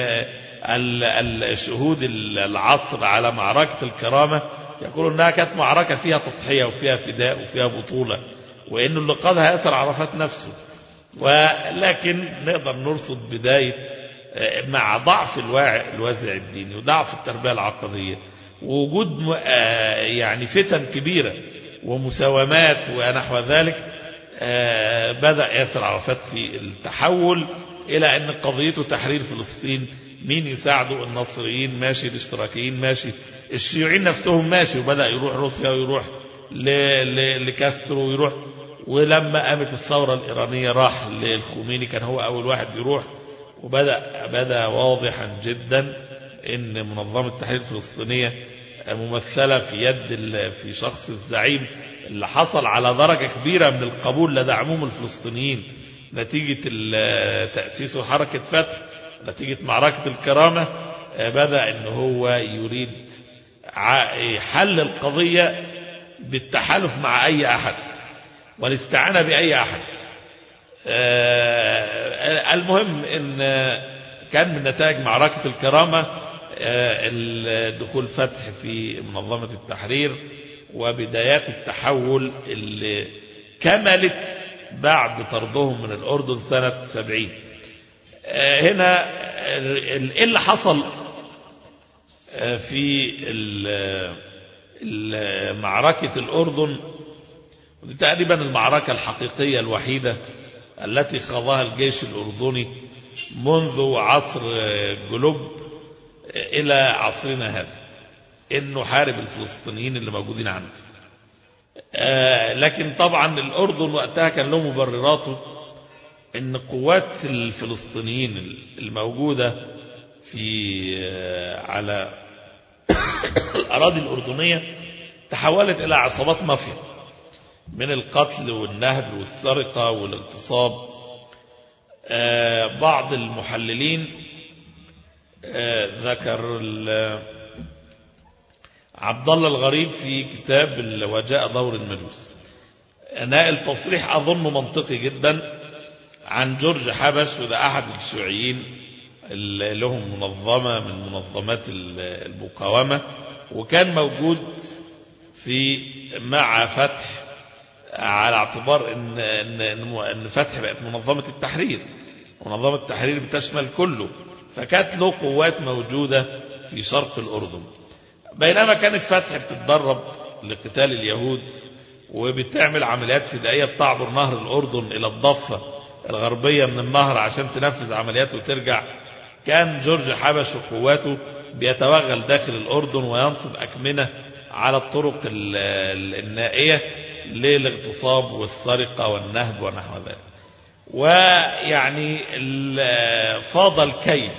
الشهود العصر على معركة الكرامة يقولون انها كانت معركة فيها تضحية وفيها فداء وفيها بطولة وانه اللي قادها ياسر عرفات نفسه ولكن نقدر نرصد بداية مع ضعف الواعي الوازع الديني وضعف التربية العقدية ووجود يعني فتن كبيرة ومساومات ونحو ذلك بدأ ياسر عرفات في التحول إلى أن قضيته تحرير فلسطين مين يساعده النصريين ماشي الاشتراكيين ماشي الشيوعيين نفسهم ماشي وبدأ يروح روسيا ويروح لكاسترو ويروح ولما قامت الثورة الإيرانية راح للخميني كان هو أول واحد يروح وبدأ بدا واضحا جدا ان منظمة التحرير الفلسطينية ممثلة في يد في شخص الزعيم اللي حصل على درجة كبيرة من القبول لدى عموم الفلسطينيين نتيجة تأسيس حركة فتح نتيجة معركة الكرامة بدأ ان هو يريد حل القضية بالتحالف مع أي أحد والاستعانة بأي أحد المهم ان كان من نتائج معركة الكرامة الدخول فتح في منظمة التحرير وبدايات التحول اللي كملت بعد طردهم من الأردن سنة سبعين هنا ايه اللي حصل في معركة الأردن ودي تقريبا المعركة الحقيقية الوحيدة التي خاضها الجيش الأردني منذ عصر جلوب إلى عصرنا هذا إنه حارب الفلسطينيين اللي موجودين عنده لكن طبعا الأردن وقتها كان له مبرراته إن قوات الفلسطينيين الموجودة في على الأراضي الأردنية تحولت إلى عصابات مافيا من القتل والنهب والسرقة والاغتصاب بعض المحللين ذكر عبد الله الغريب في كتاب وجاء دور المجوس نائل تصريح أظن منطقي جدا عن جورج حبش وده أحد الشيوعيين اللي لهم منظمة من منظمات المقاومة وكان موجود في مع فتح على اعتبار ان ان ان فتح بقت منظمة التحرير منظمة التحرير بتشمل كله فكانت له قوات موجودة في شرق الأردن بينما كانت فتح بتتدرب لقتال اليهود وبتعمل عمليات فدائية بتعبر نهر الأردن إلى الضفة الغربية من النهر عشان تنفذ عمليات وترجع كان جورج حبش وقواته بيتوغل داخل الأردن وينصب أكمنة على الطرق النائية للاغتصاب والسرقة والنهب ونحو ذلك ويعني فاض الكيل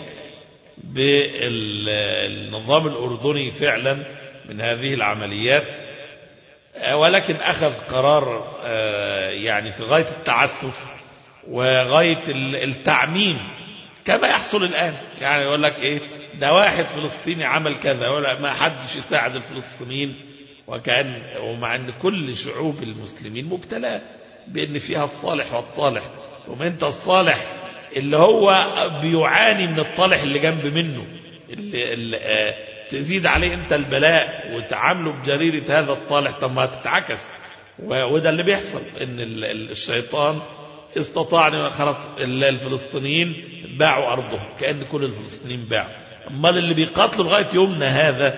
بالنظام الأردني فعلا من هذه العمليات ولكن أخذ قرار يعني في غاية التعسف وغاية التعميم كما يحصل الآن يعني يقول لك إيه ده واحد فلسطيني عمل كذا ولا ما حدش يساعد الفلسطينيين وكأن ومع أن كل شعوب المسلمين مبتلى بأن فيها الصالح والطالح ثم أنت الصالح اللي هو بيعاني من الطالح اللي جنب منه اللي, اللي آه تزيد عليه أنت البلاء وتعامله بجريرة هذا الطالح طب ما تتعكس وده اللي بيحصل أن الشيطان استطاع خلاص الفلسطينيين باعوا أرضهم كأن كل الفلسطينيين باعوا امال اللي بيقاتلوا لغاية يومنا هذا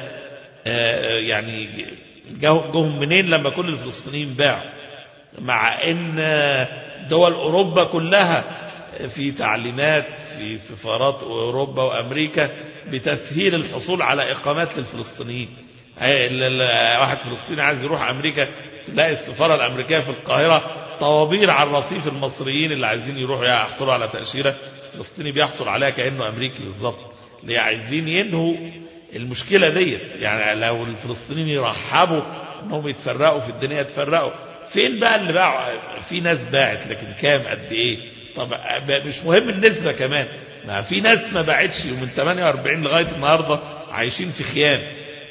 يعني جهم منين لما كل الفلسطينيين باعوا مع ان دول أوروبا كلها في تعليمات في سفارات أوروبا وأمريكا بتسهيل الحصول على إقامات للفلسطينيين واحد فلسطيني عايز يروح أمريكا تلاقي السفارة الأمريكية في القاهرة طوابير على الرصيف المصريين اللي عايزين يروحوا يحصلوا على تأشيرة فلسطيني بيحصل عليها كأنه أمريكي بالظبط اللي عايزين ينهوا المشكلة ديت يعني لو الفلسطينيين يرحبوا انهم يتفرقوا في الدنيا يتفرقوا فين بقى اللي باعوا في ناس باعت لكن كام قد ايه طب مش مهم النسبة كمان ما في ناس ما باعتش ومن 48 لغاية النهاردة عايشين في خيام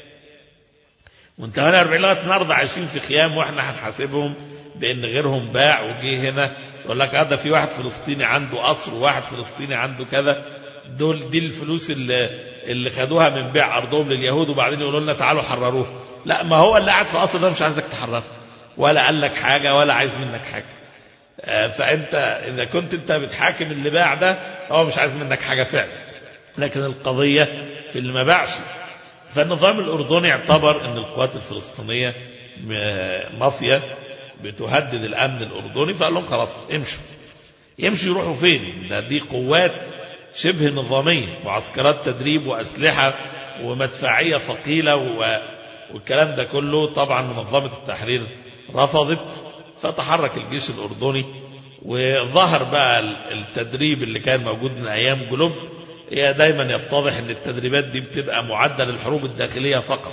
ومن 48 لغاية النهاردة عايشين في خيام واحنا هنحاسبهم بان غيرهم باع وجه هنا يقول لك هذا في واحد فلسطيني عنده قصر وواحد فلسطيني عنده كذا دول دي الفلوس اللي اللي خدوها من بيع ارضهم لليهود وبعدين يقولوا لنا تعالوا حرروه لا ما هو اللي قاعد في القصر ده مش عايزك تحرره ولا قال لك حاجه ولا عايز منك حاجه فانت اذا كنت انت بتحاكم اللي باع ده هو مش عايز منك حاجه فعلا لكن القضيه في اللي ما باعش فالنظام الاردني اعتبر ان القوات الفلسطينيه مافيا بتهدد الامن الاردني فقال لهم خلاص امشوا يمشوا يروحوا فين ده دي قوات شبه نظامية معسكرات تدريب وأسلحة ومدفعية ثقيلة والكلام ده كله طبعا منظمة التحرير رفضت فتحرك الجيش الأردني وظهر بقى التدريب اللي كان موجود من أيام جلوب هي دايما يتضح ان التدريبات دي بتبقى معدل الحروب الداخلية فقط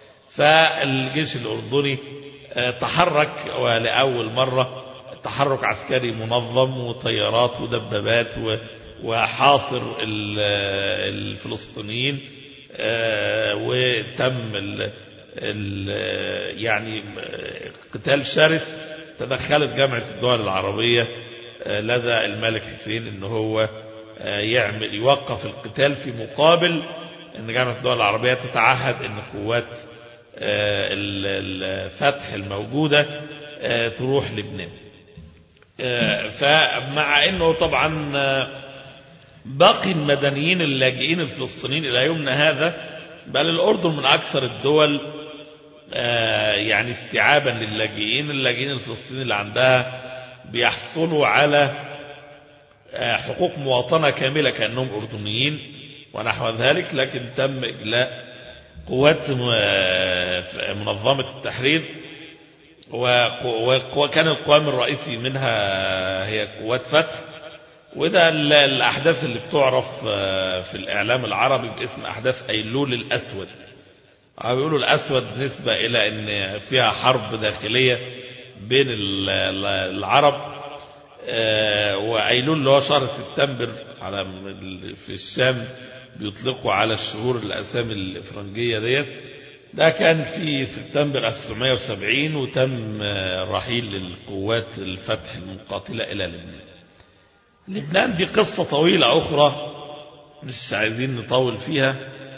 فالجيش الأردني تحرك ولأول مرة تحرك عسكري منظم وطيارات ودبابات و وحاصر الفلسطينيين آه، وتم ال ال يعني قتال شرس تدخلت جامعة الدول العربية آه، لدى الملك حسين ان هو آه، يعمل يوقف القتال في مقابل ان جامعة الدول العربية تتعهد ان قوات آه، ال- الفتح الموجودة آه، تروح لبنان آه، فمع انه طبعا آه، باقي المدنيين اللاجئين الفلسطينيين الى يومنا هذا بل الاردن من اكثر الدول آه، يعني استيعابا للاجئين اللاجئين الفلسطينيين اللي عندها بيحصلوا على آه، حقوق مواطنة كاملة كأنهم أردنيين ونحو ذلك لكن تم إجلاء قوات آه، منظمة التحرير وق- وق- وكان القوام الرئيسي منها هي قوات فتح وده ال- الأحداث اللي بتعرف آه، في الإعلام العربي باسم أحداث أيلول الأسود أو بيقولوا الأسود نسبة إلى أن فيها حرب داخلية بين ال- ال- العرب آه، وأيلول اللي هو شهر سبتمبر على ال- في الشام بيطلقوا على الشهور الأسامي الإفرنجية ديت ده كان في سبتمبر 1970 وتم آه، رحيل القوات الفتح المقاتلة إلى لبنان لبنان دي قصة طويلة أخرى مش عايزين نطول فيها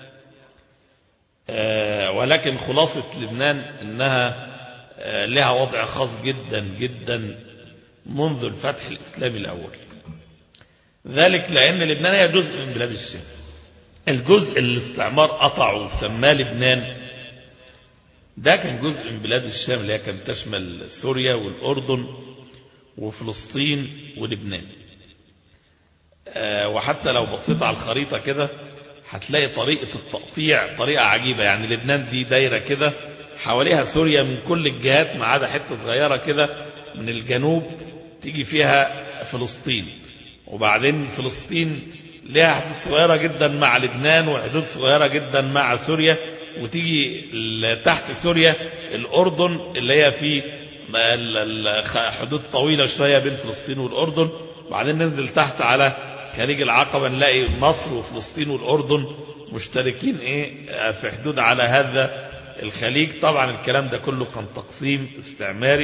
آه، ولكن خلاصة لبنان انها آه، لها وضع خاص جدا جدا منذ الفتح الاسلامي الاول ذلك لان لبنان هي جزء من بلاد الشام الجزء اللي الاستعمار قطعه وسماه لبنان ده كان جزء من بلاد الشام اللي هي كانت تشمل سوريا والاردن وفلسطين ولبنان آه، وحتى لو بصيت على الخريطة كده هتلاقي طريقة التقطيع طريقة عجيبة يعني لبنان دي دايرة كده حواليها سوريا من كل الجهات ما عدا حتة صغيرة كده من الجنوب تيجي فيها فلسطين وبعدين فلسطين لها حدود صغيرة جدا مع لبنان وحدود صغيرة جدا مع سوريا وتيجي ال- تحت سوريا الأردن اللي هي في ال- ال- خ- حدود طويلة شوية بين فلسطين والأردن وبعدين ننزل تحت على خليج العقبة نلاقي مصر وفلسطين والأردن مشتركين ايه في حدود على هذا الخليج طبعا الكلام ده كله كان تقسيم استعماري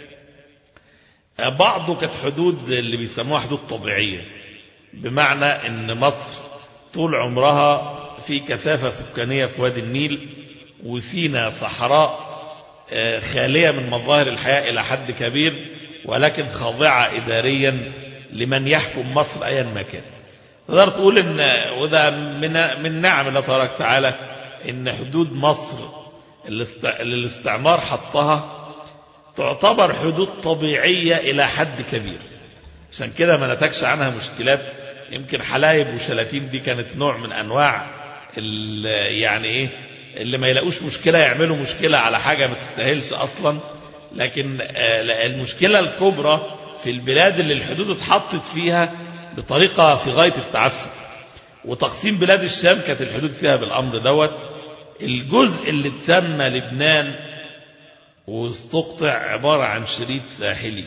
بعضه كانت حدود اللي بيسموها حدود طبيعية بمعنى ان مصر طول عمرها في كثافة سكانية في وادي النيل وسينا صحراء آه، خالية من مظاهر الحياة إلى حد كبير ولكن خاضعة إداريا لمن يحكم مصر أيا ما كان تقدر تقول ان وده من من نعم الله تبارك وتعالى ان حدود مصر الاست- اللي الاستعمار حطها تعتبر حدود طبيعية إلى حد كبير عشان كده ما نتجش عنها مشكلات يمكن حلايب وشلاتين دي كانت نوع من أنواع ال- يعني إيه اللي ما يلاقوش مشكلة يعملوا مشكلة على حاجة ما تستاهلش أصلا لكن آه، المشكلة الكبرى في البلاد اللي الحدود اتحطت فيها بطريقة في غاية التعسف وتقسيم بلاد الشام كانت الحدود فيها بالأمر دوت الجزء اللي اتسمى لبنان واستقطع عبارة عن شريط ساحلي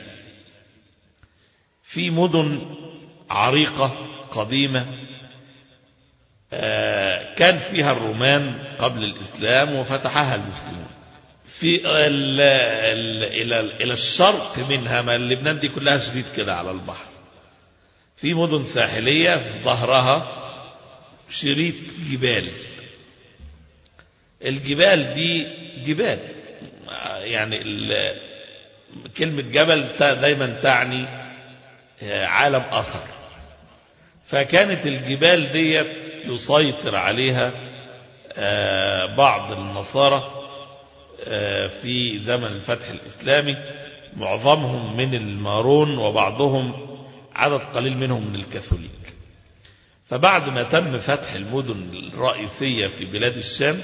في مدن عريقة قديمة آه، كان فيها الرومان قبل الإسلام وفتحها المسلمون في ال ال إلى إلى الشرق منها ما لبنان دي كلها شديد كده على البحر في مدن ساحلية في ظهرها شريط جبال الجبال دي جبال يعني ال- كلمة جبل تا- دايما تعني عالم آخر فكانت الجبال ديت يسيطر عليها آه، بعض النصارى آه، في زمن الفتح الإسلامي معظمهم من المارون وبعضهم عدد قليل منهم من الكاثوليك فبعد ما تم فتح المدن الرئيسية في بلاد الشام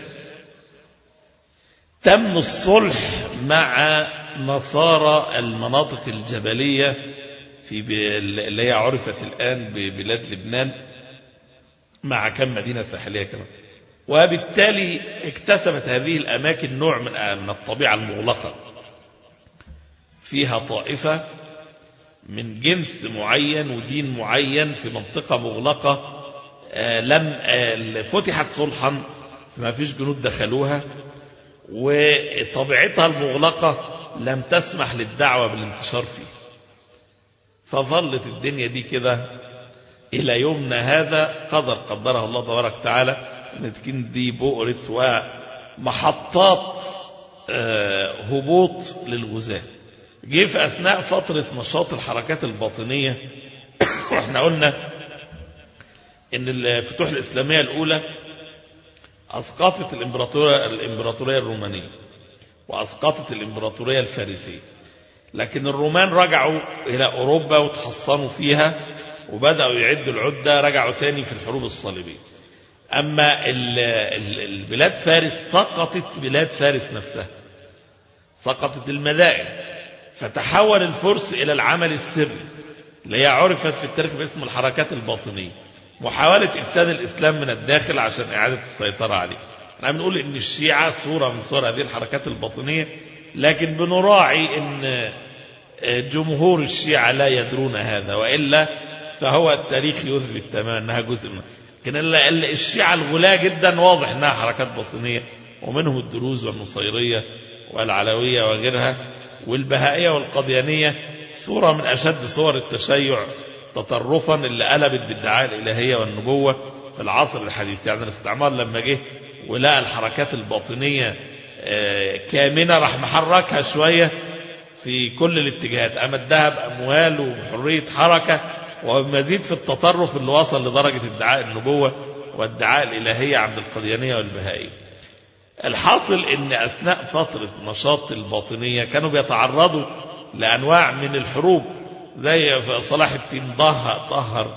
تم الصلح مع نصارى المناطق الجبلية في ب- اللي هي عرفت الآن ببلاد لبنان مع كم مدينة ساحلية كمان وبالتالي اكتسبت هذه الأماكن نوع من من الطبيعة المغلقة فيها طائفة من جنس معين ودين معين في منطقة مغلقة آه، لم آه، فتحت صلحا ما فيش جنود دخلوها وطبيعتها المغلقة لم تسمح للدعوة بالانتشار فيه فظلت الدنيا دي كده إلى يومنا هذا قدر قدرها الله تبارك وتعالى أن تكون دي بؤرة ومحطات هبوط للغزاة جه في أثناء فترة نشاط الحركات الباطنية واحنا قلنا ان الفتوح الإسلامية الأولى أسقطت الإمبراطورية, الإمبراطورية الرومانية وأسقطت الإمبراطورية الفارسية لكن الرومان رجعوا إلى أوروبا وتحصنوا فيها وبدأوا يعدوا العدة رجعوا تاني في الحروب الصليبية أما البلاد فارس سقطت بلاد فارس نفسها سقطت المدائن فتحول الفرس إلى العمل السري اللي هي عرفت في التاريخ باسم الحركات الباطنية محاولة إفساد الإسلام من الداخل عشان إعادة السيطرة عليه احنا بنقول إن الشيعة صورة من صور هذه الحركات الباطنية لكن بنراعي إن جمهور الشيعة لا يدرون هذا وإلا فهو التاريخ يثبت تماما أنها جزء من لكن الشيعة الغلاة جدا واضح أنها حركات باطنية ومنهم الدروز والنصيرية والعلوية وغيرها والبهائية والقضيانية صورة من أشد صور التشيع تطرفا اللي قلبت بالدعاء الإلهية والنبوة في العصر الحديث يعني الاستعمار لما جه ولقى الحركات الباطنية كامنة راح محركها شوية في كل الاتجاهات أمدها بأموال وبحرية حركة ومزيد في التطرف اللي وصل لدرجة ادعاء النبوة والدعاء الإلهية عند القديانية والبهائية الحاصل ان اثناء فترة نشاط الباطنية كانوا بيتعرضوا لانواع من الحروب زي صلاح الدين طهر طهر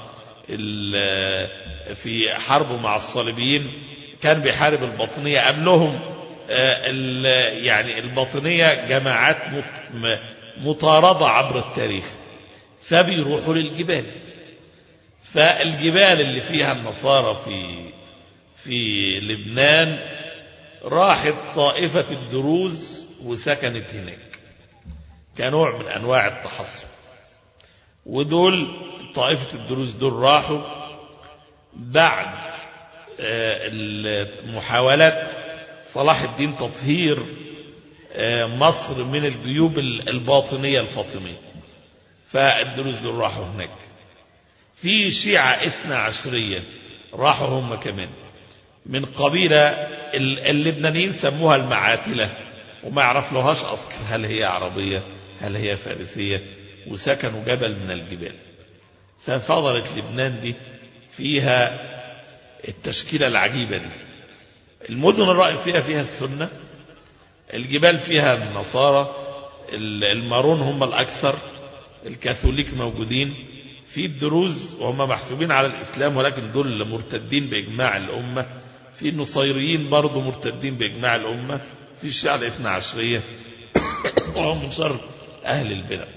في حربه مع الصليبيين كان بيحارب الباطنية قبلهم يعني الباطنية جماعات مطاردة عبر التاريخ فبيروحوا للجبال فالجبال اللي فيها النصارى في في لبنان راحت طائفة الدروز وسكنت هناك كنوع من أنواع التحصن ودول طائفة الدروز دول راحوا بعد محاولات صلاح الدين تطهير مصر من الجيوب الباطنية الفاطمية فالدروز دول راحوا هناك في شيعة اثنى عشرية راحوا هم كمان من قبيلة اللبنانيين سموها المعاتلة وما يعرف لهاش أصل هل هي عربية هل هي فارسية وسكنوا جبل من الجبال ففضلت لبنان دي فيها التشكيلة العجيبة دي المدن الرئيسية فيها السنة الجبال فيها النصارى المارون هم الأكثر الكاثوليك موجودين في الدروز وهم محسوبين على الإسلام ولكن دول مرتدين بإجماع الأمة في النصيريين برضو مرتدين بإجماع الأمة في الشيعة الاثنى عشرية وهم من شر أهل البلد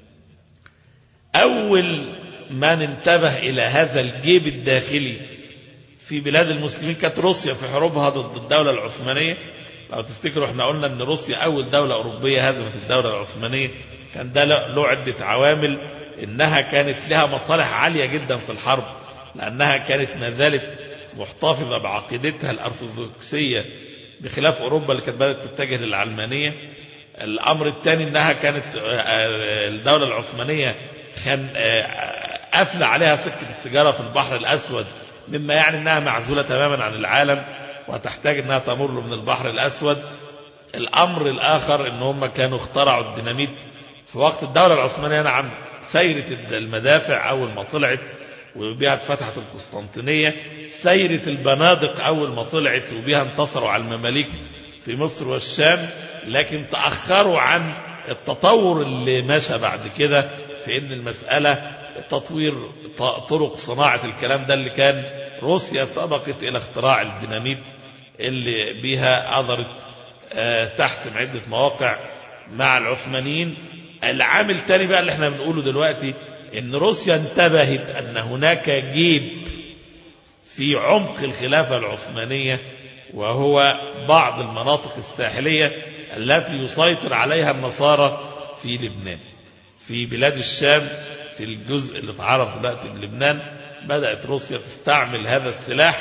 أول من انتبه إلى هذا الجيب الداخلي في بلاد المسلمين كانت روسيا في حروبها ضد الدولة العثمانية لو تفتكروا احنا قلنا ان روسيا أول دولة أوروبية هزمت الدولة العثمانية كان ده له عدة عوامل انها كانت لها مصالح عالية جدا في الحرب لأنها كانت ما زالت محتفظة بعقيدتها الأرثوذكسية بخلاف أوروبا اللي كانت بدأت تتجه للعلمانية الأمر الثاني أنها كانت الدولة العثمانية كان قافلة عليها سكة التجارة في البحر الأسود مما يعني أنها معزولة تماما عن العالم وتحتاج أنها تمر من البحر الأسود الأمر الآخر أن هم كانوا اخترعوا الديناميت في وقت الدولة العثمانية نعم سيرة المدافع أول ما طلعت وبها اتفتحت القسطنطينية سيرة البنادق أول ما طلعت وبها انتصروا على المماليك في مصر والشام لكن تأخروا عن التطور اللي مشى بعد كده في ان المسألة تطوير طرق صناعة الكلام ده اللي كان روسيا سبقت الى اختراع الديناميت اللي بها قدرت تحسم عدة مواقع مع العثمانيين العامل الثاني بقى اللي احنا بنقوله دلوقتي ان روسيا انتبهت ان هناك جيب في عمق الخلافة العثمانية وهو بعض المناطق الساحلية التي يسيطر عليها النصارى في لبنان في بلاد الشام في الجزء اللي تعرف دلوقتي بلبنان بدأت روسيا تستعمل هذا السلاح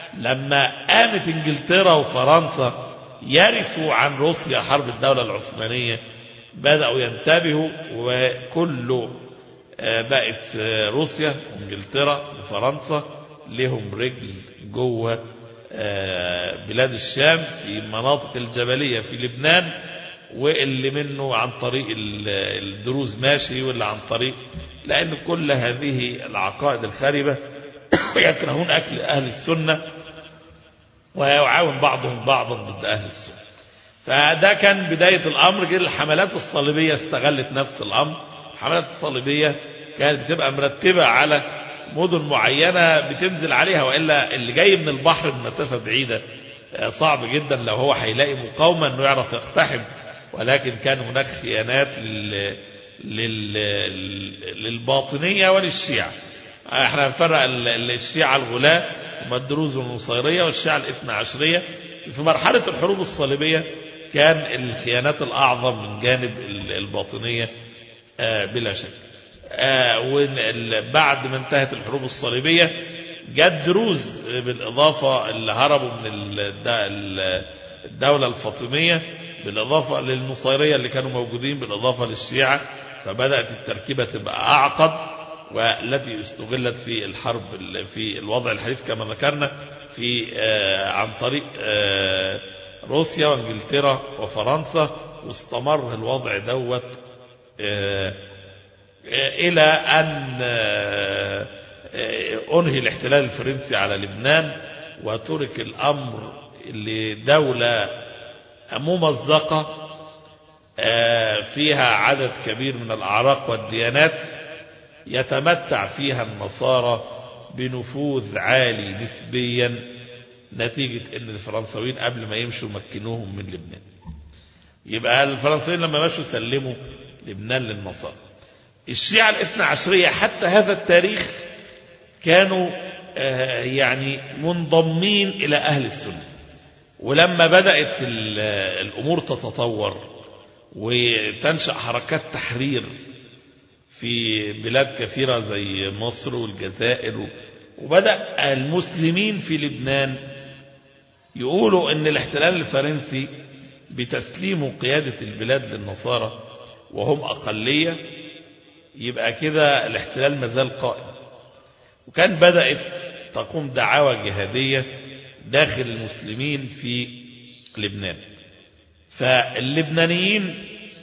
لما قامت انجلترا وفرنسا يرثوا عن روسيا حرب الدولة العثمانية بدأوا ينتبهوا وكله آه، بقت آه، روسيا وانجلترا وفرنسا لهم رجل جوه آه، بلاد الشام في المناطق الجبلية في لبنان واللي منه عن طريق ال- الدروز ماشي واللي عن طريق لأن كل هذه العقائد الخاربة يكرهون أكل أهل السنة ويعاون بعضهم بعضا ضد أهل السنة فده كان بداية الأمر جه الحملات الصليبية استغلت نفس الأمر الحملات الصليبية كانت بتبقى مرتبة على مدن معينة بتنزل عليها وإلا اللي جاي من البحر من مسافة بعيدة آه، صعب جدا لو هو هيلاقي مقاومة انه يعرف يقتحم ولكن كان هناك خيانات لل... لل... للباطنية وللشيعة احنا هنفرق ال- ال- الشيعة الغلاة هم الدروز والنصيرية والشيعة الاثنى عشرية في مرحلة الحروب الصليبية كان الخيانات الأعظم من جانب ال- الباطنية آه، بلا شك آه، وال- بعد ما انتهت الحروب الصليبية جت دروز بالإضافة اللي هربوا من الد- ال- الدولة الفاطمية بالإضافة للنصيرية اللي كانوا موجودين بالإضافة للشيعة فبدأت التركيبة تبقى أعقد والتي استغلت في الحرب ال- في الوضع الحديث كما ذكرنا في آه، عن طريق آه، روسيا وانجلترا وفرنسا واستمر الوضع دوت آه، إلى أن آه، آه، أنهي الاحتلال الفرنسي على لبنان وترك الأمر لدولة ممزقة آه، فيها عدد كبير من الأعراق والديانات يتمتع فيها النصارى بنفوذ عالي نسبيا نتيجة أن الفرنساويين قبل ما يمشوا مكنوهم من لبنان يبقى الفرنسيين لما مشوا سلموا لبنان للنصارى الشيعة الاثنى عشرية حتى هذا التاريخ كانوا آه، يعني منضمين إلى أهل السنة ولما بدأت ال- الأمور تتطور وتنشأ حركات تحرير في بلاد كثيرة زي مصر والجزائر وبدأ المسلمين في لبنان يقولوا ان الاحتلال الفرنسي بتسليم قيادة البلاد للنصارى وهم أقلية يبقى كده الاحتلال مازال قائم وكان بدأت تقوم دعاوى جهادية داخل المسلمين في لبنان فاللبنانيين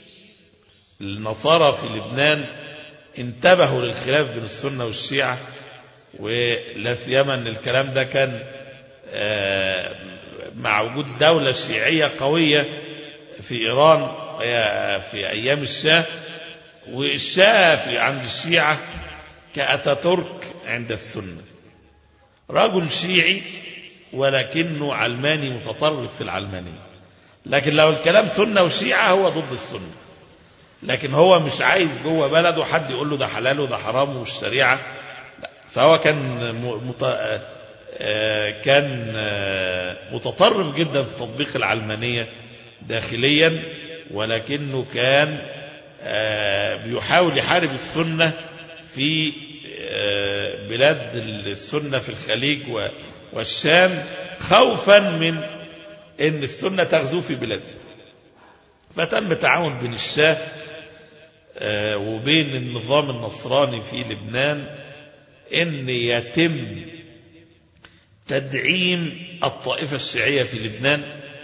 النصارى في لبنان انتبهوا للخلاف بين السنة والشيعة ولا سيما ان الكلام ده كان آه، مع وجود دولة شيعية قوية في إيران آه، في أيام الشاه والشاه في عند الشيعة كأتاتورك عند السنة رجل شيعي ولكنه علماني متطرف في العلمانية لكن لو الكلام سنة وشيعة هو ضد السنة لكن هو مش عايز جوه بلده حد يقول له ده حلال وده حرام والشريعة لا. فهو كان م- مت... آه، آه، كان آه، متطرف جدا في تطبيق العلمانية داخليا ولكنه كان آه، بيحاول يحارب السنة في آه، بلاد السنة في الخليج و- والشام خوفا من ان السنة تغزو في بلاده فتم تعاون بين الشاه آه، وبين النظام النصراني في لبنان ان يتم تدعيم الطائفة الشيعية في لبنان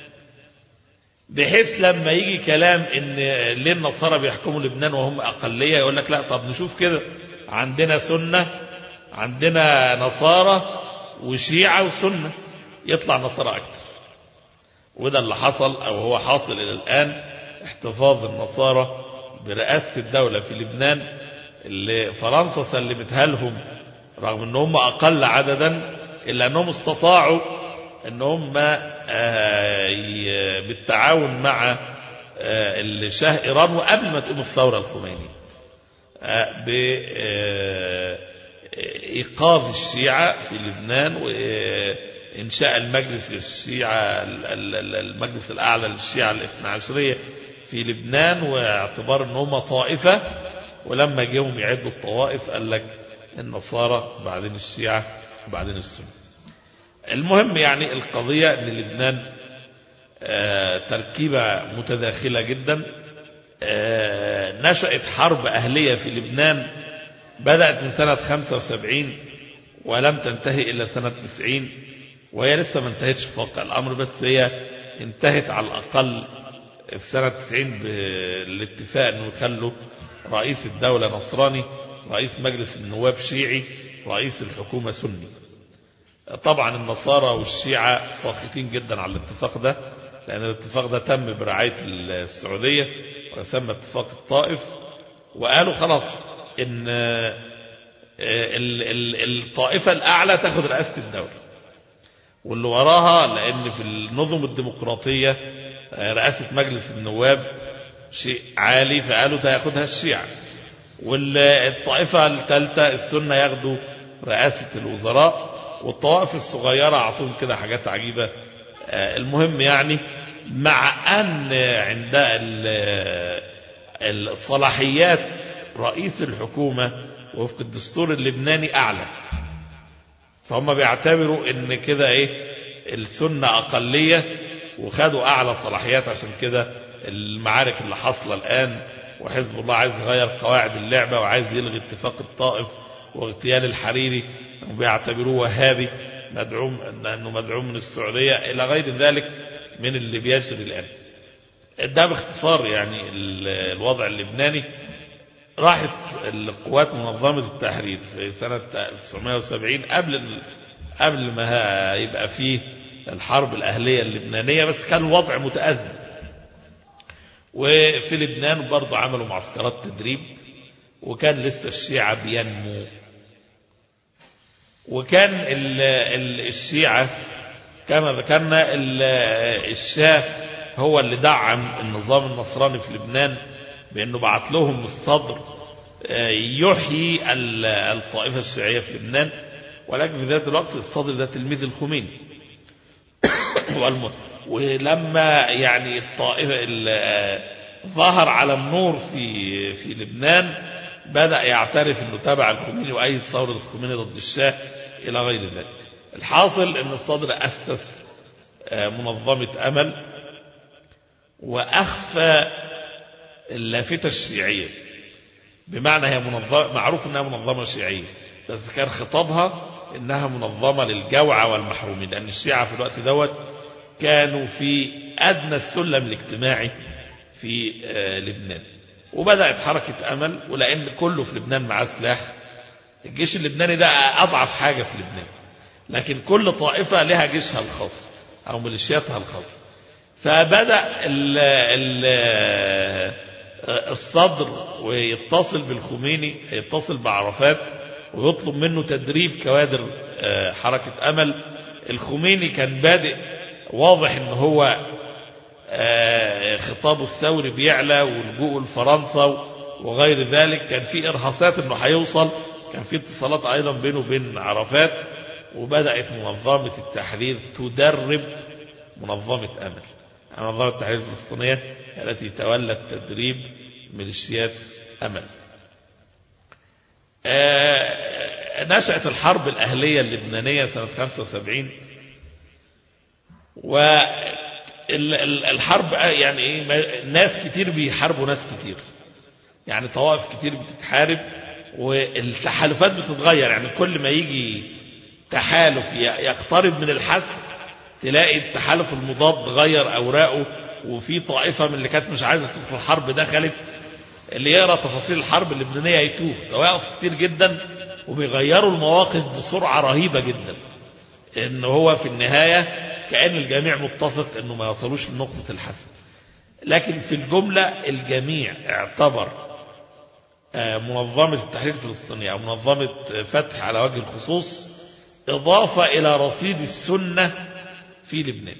بحيث لما يجي كلام ان ليه النصارى بيحكموا لبنان وهم اقليه يقول لك لا طب نشوف كده عندنا سنه عندنا نصارى وشيعه وسنه يطلع نصارى اكتر وده اللي حصل او هو حاصل الى الان احتفاظ النصارى برئاسه الدوله في لبنان اللي فرنسا سلمتها لهم رغم ان هم اقل عددا الا انهم استطاعوا ان هم آه، ي- بالتعاون مع آه، الشاه ايران وقبل ما تقوم الثوره الخمينيه آه، بإيقاظ الشيعة في لبنان وإنشاء المجلس الشيعة ال- ال- المجلس الأعلى للشيعة الاثنى عشرية في لبنان واعتبار ان هم طائفة ولما جيهم يعدوا الطوائف قال لك النصارى وبعدين الشيعة وبعدين السنة المهم يعني القضية أن لبنان آه، تركيبة متداخلة جدا آه، نشأت حرب أهلية في لبنان بدأت من سنة 75 ولم تنتهي إلا سنة 90 وهي لسه ما انتهتش في واقع الأمر بس هي انتهت على الأقل في سنة 90 بالاتفاق أنه يخلوا رئيس الدولة نصراني رئيس مجلس النواب شيعي رئيس الحكومة سني طبعا النصارى والشيعة ساخطين جدا على الاتفاق ده لأن الاتفاق ده تم برعاية السعودية ويسمى اتفاق الطائف وقالوا خلاص إن ال- ال- الطائفة الأعلى تاخد رئاسة الدولة واللي وراها لأن في النظم الديمقراطية رئاسة مجلس النواب شيء عالي فقالوا تاخدها الشيعة والطائفة الثالثة السنة ياخدوا رئاسة الوزراء والطوائف الصغيرة أعطوهم كده حاجات عجيبة آه، المهم يعني مع أن عند ال- الصلاحيات رئيس الحكومة وفق الدستور اللبناني أعلى فهم بيعتبروا ان كده ايه السنة اقلية وخدوا اعلى صلاحيات عشان كده المعارك اللي حاصلة الان وحزب الله عايز يغير قواعد اللعبة وعايز يلغي اتفاق الطائف واغتيال الحريري وبيعتبروه وهابي مدعوم انه مدعوم من السعودية الى غير ذلك من اللي بيجري الان ده باختصار يعني ال- الوضع اللبناني راحت القوات منظمة التحرير في سنة 1970 قبل قبل ما ها- يبقى فيه الحرب الأهلية اللبنانية بس كان الوضع متأزم وفي لبنان برضه عملوا معسكرات تدريب وكان لسه الشيعة بينمو وكان ال- ال- الشيعة كما ذكرنا ال- الشاه هو اللي دعم النظام النصراني في لبنان بأنه بعت لهم الصدر آه، يحيي ال- الطائفة الشيعية في لبنان ولكن في ذات الوقت الصدر ده تلميذ الخميني والم- ولما يعني الطائفة ال- آه، ظهر على النور في في لبنان بدأ يعترف انه تبع الخميني وايد ثورة الخميني ضد الشاه الى غير ذلك. الحاصل ان الصدر اسس آه، منظمة امل واخفى اللافتة الشيعية بمعنى هي منظمة معروف انها منظمة شيعية بس كان خطابها انها منظمة للجوعى والمحرومين لان الشيعة في الوقت دوت كانوا في ادنى السلم الاجتماعي في آه، لبنان وبدأت حركة امل ولان كله في لبنان معاه سلاح الجيش اللبناني ده اضعف حاجة في لبنان لكن كل طائفة لها جيشها الخاص او ميليشياتها الخاص فبدأ ال ال الصدر ويتصل بالخميني يتصل بعرفات ويطلب منه تدريب كوادر آه، حركة أمل الخميني كان بادئ واضح ان هو آه، خطابه الثوري بيعلى ولجوءه لفرنسا وغير ذلك كان في إرهاصات انه هيوصل كان في اتصالات أيضا بينه وبين عرفات وبدأت منظمة التحرير تدرب منظمة أمل منظمة التحرير الفلسطينية التي تولت تدريب ميليشيات أمل آه، نشأت الحرب الأهلية اللبنانية سنة 75 والحرب يعني ايه ما- ناس كتير بيحاربوا ناس كتير يعني طوائف كتير بتتحارب والتحالفات بتتغير يعني كل ما يجي تحالف ي- يقترب من الحسم تلاقي التحالف المضاد غير أوراقه وفي طائفة من اللي كانت مش عايزة تدخل الحرب دخلت اللي يقرا تفاصيل الحرب اللبنانية يتوه توقف كتير جدا وبيغيروا المواقف بسرعة رهيبة جدا ان هو في النهاية كأن الجميع متفق انه ما يصلوش لنقطة الحسم لكن في الجملة الجميع اعتبر آه، منظمة التحرير الفلسطينية أو منظمة آه، فتح على وجه الخصوص إضافة إلى رصيد السنة في لبنان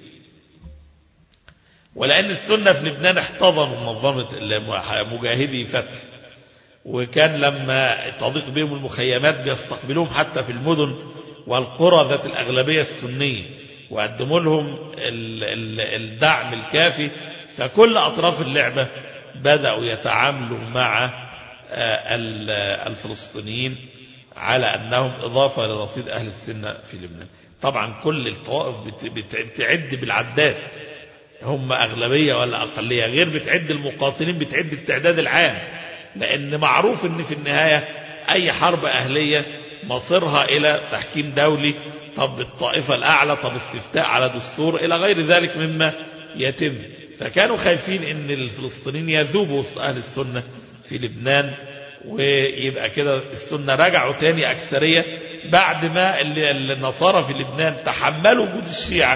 ولأن السنة في لبنان احتضنوا منظمة الم- مجاهدي فتح وكان لما تضيق بهم المخيمات بيستقبلوهم حتى في المدن والقرى ذات الأغلبية السنية وقدموا لهم ال- ال- الدعم الكافي فكل أطراف اللعبة بدأوا يتعاملوا مع آه، ال- الفلسطينيين على أنهم إضافة لرصيد أهل السنة في لبنان طبعا كل الطوائف بت- بت- بتعد بالعداد هم أغلبية ولا أقلية غير بتعد المقاتلين بتعد التعداد العام لأن معروف أن في النهاية أي حرب أهلية مصيرها إلى تحكيم دولي طب الطائفة الأعلى طب استفتاء على دستور إلى غير ذلك مما يتم فكانوا خايفين أن الفلسطينيين يذوبوا وسط أهل السنة في لبنان ويبقى كده السنة رجعوا تاني أكثرية بعد ما اللي- اللي النصارى في لبنان تحملوا وجود الشيعة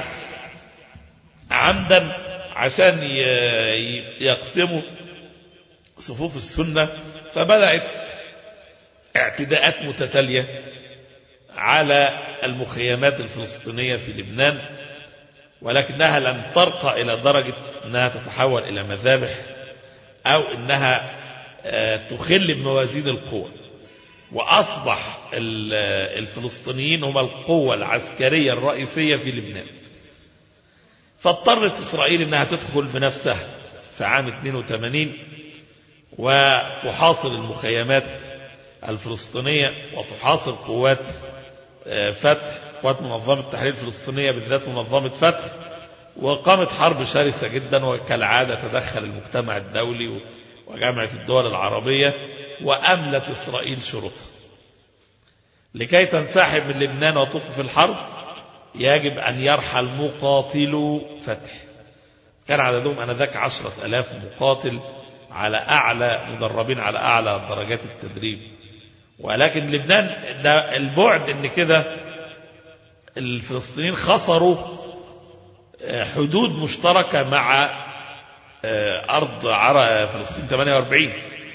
عمدا عشان ي- ي- يقسموا صفوف السنة فبدأت اعتداءات متتالية على المخيمات الفلسطينية في لبنان ولكنها لم ترقى إلى درجة أنها تتحول إلى مذابح أو أنها آه، تخل بموازين القوى وأصبح ال- الفلسطينيين هم القوة العسكرية الرئيسية في لبنان فاضطرت إسرائيل أنها تدخل بنفسها في عام 82 وتحاصر المخيمات الفلسطينية وتحاصر قوات آه، فتح قوات منظمة التحرير الفلسطينية بالذات منظمة فتح وقامت حرب شرسة جدا وكالعادة تدخل المجتمع الدولي و- وجامعة الدول العربية وأملت إسرائيل شروطها لكي تنسحب من لبنان وتوقف الحرب يجب أن يرحل مقاتلو فتح كان عددهم أنذاك عشرة ألاف مقاتل على أعلى مدربين على أعلى درجات التدريب ولكن لبنان ده البعد ان كده الفلسطينيين خسروا آه، حدود مشتركة مع آه، أرض عرب فلسطين 48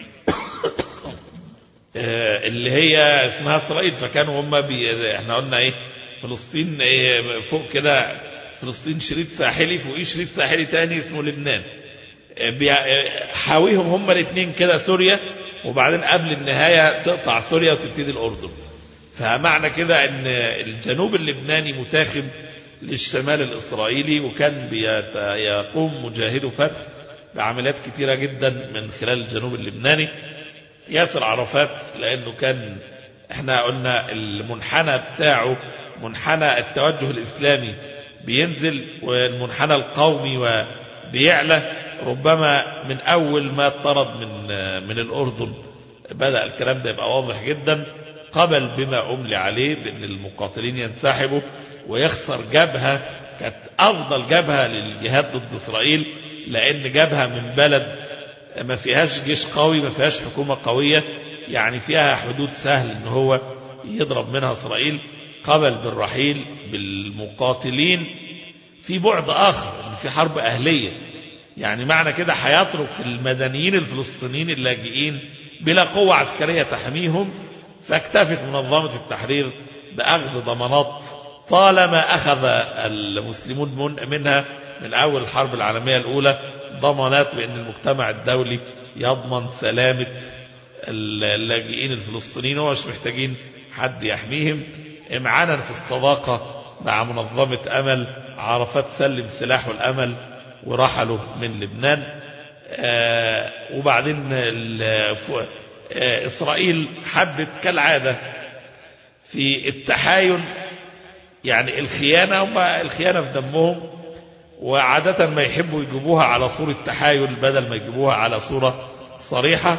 آه، اللي هي اسمها إسرائيل فكانوا هم بي... احنا قلنا ايه فلسطين إيه فوق كده فلسطين شريط ساحلي فوقيه شريط ساحلي تاني اسمه لبنان آه، بي... آه، حاويهم هم الاثنين كده سوريا وبعدين قبل النهاية تقطع سوريا وتبتدي الأردن فمعنى كده ان الجنوب اللبناني متاخم للشمال الإسرائيلي وكان بيت- يقوم مجاهدو فتح بعمليات كتيرة جدا من خلال الجنوب اللبناني ياسر عرفات لأنه كان احنا قلنا المنحنى بتاعه منحنى التوجه الإسلامي بينزل والمنحنى القومي وبيعلى ربما من أول ما اطرد من من الأردن بدأ الكلام ده يبقى واضح جدا قبل بما أملي عليه بأن المقاتلين ينسحبوا ويخسر جبهة كانت أفضل جبهة للجهاد ضد إسرائيل لأن جبهة من بلد ما فيهاش جيش قوي ما فيهاش حكومة قوية يعني فيها حدود سهل ان هو يضرب منها اسرائيل قبل بالرحيل بالمقاتلين في بعد اخر ان في حرب اهلية يعني معنى كده هيترك المدنيين الفلسطينيين اللاجئين بلا قوة عسكرية تحميهم فاكتفت منظمة التحرير بأخذ ضمانات طالما أخذ المسلمون من- منها من أول الحرب العالمية الأولى ضمانات بأن المجتمع الدولي يضمن سلامة اللاجئين الفلسطينيين ومش محتاجين حد يحميهم امعانا في الصداقة مع منظمة أمل عرفات سلم سلاحه الأمل ورحلوا من لبنان آه وبعدين ال- ف- آه إسرائيل حبت كالعادة في التحايل يعني الخيانة هم الخيانة في دمهم وعادة ما يحبوا يجيبوها على صورة تحايل بدل ما يجيبوها على صورة صريحة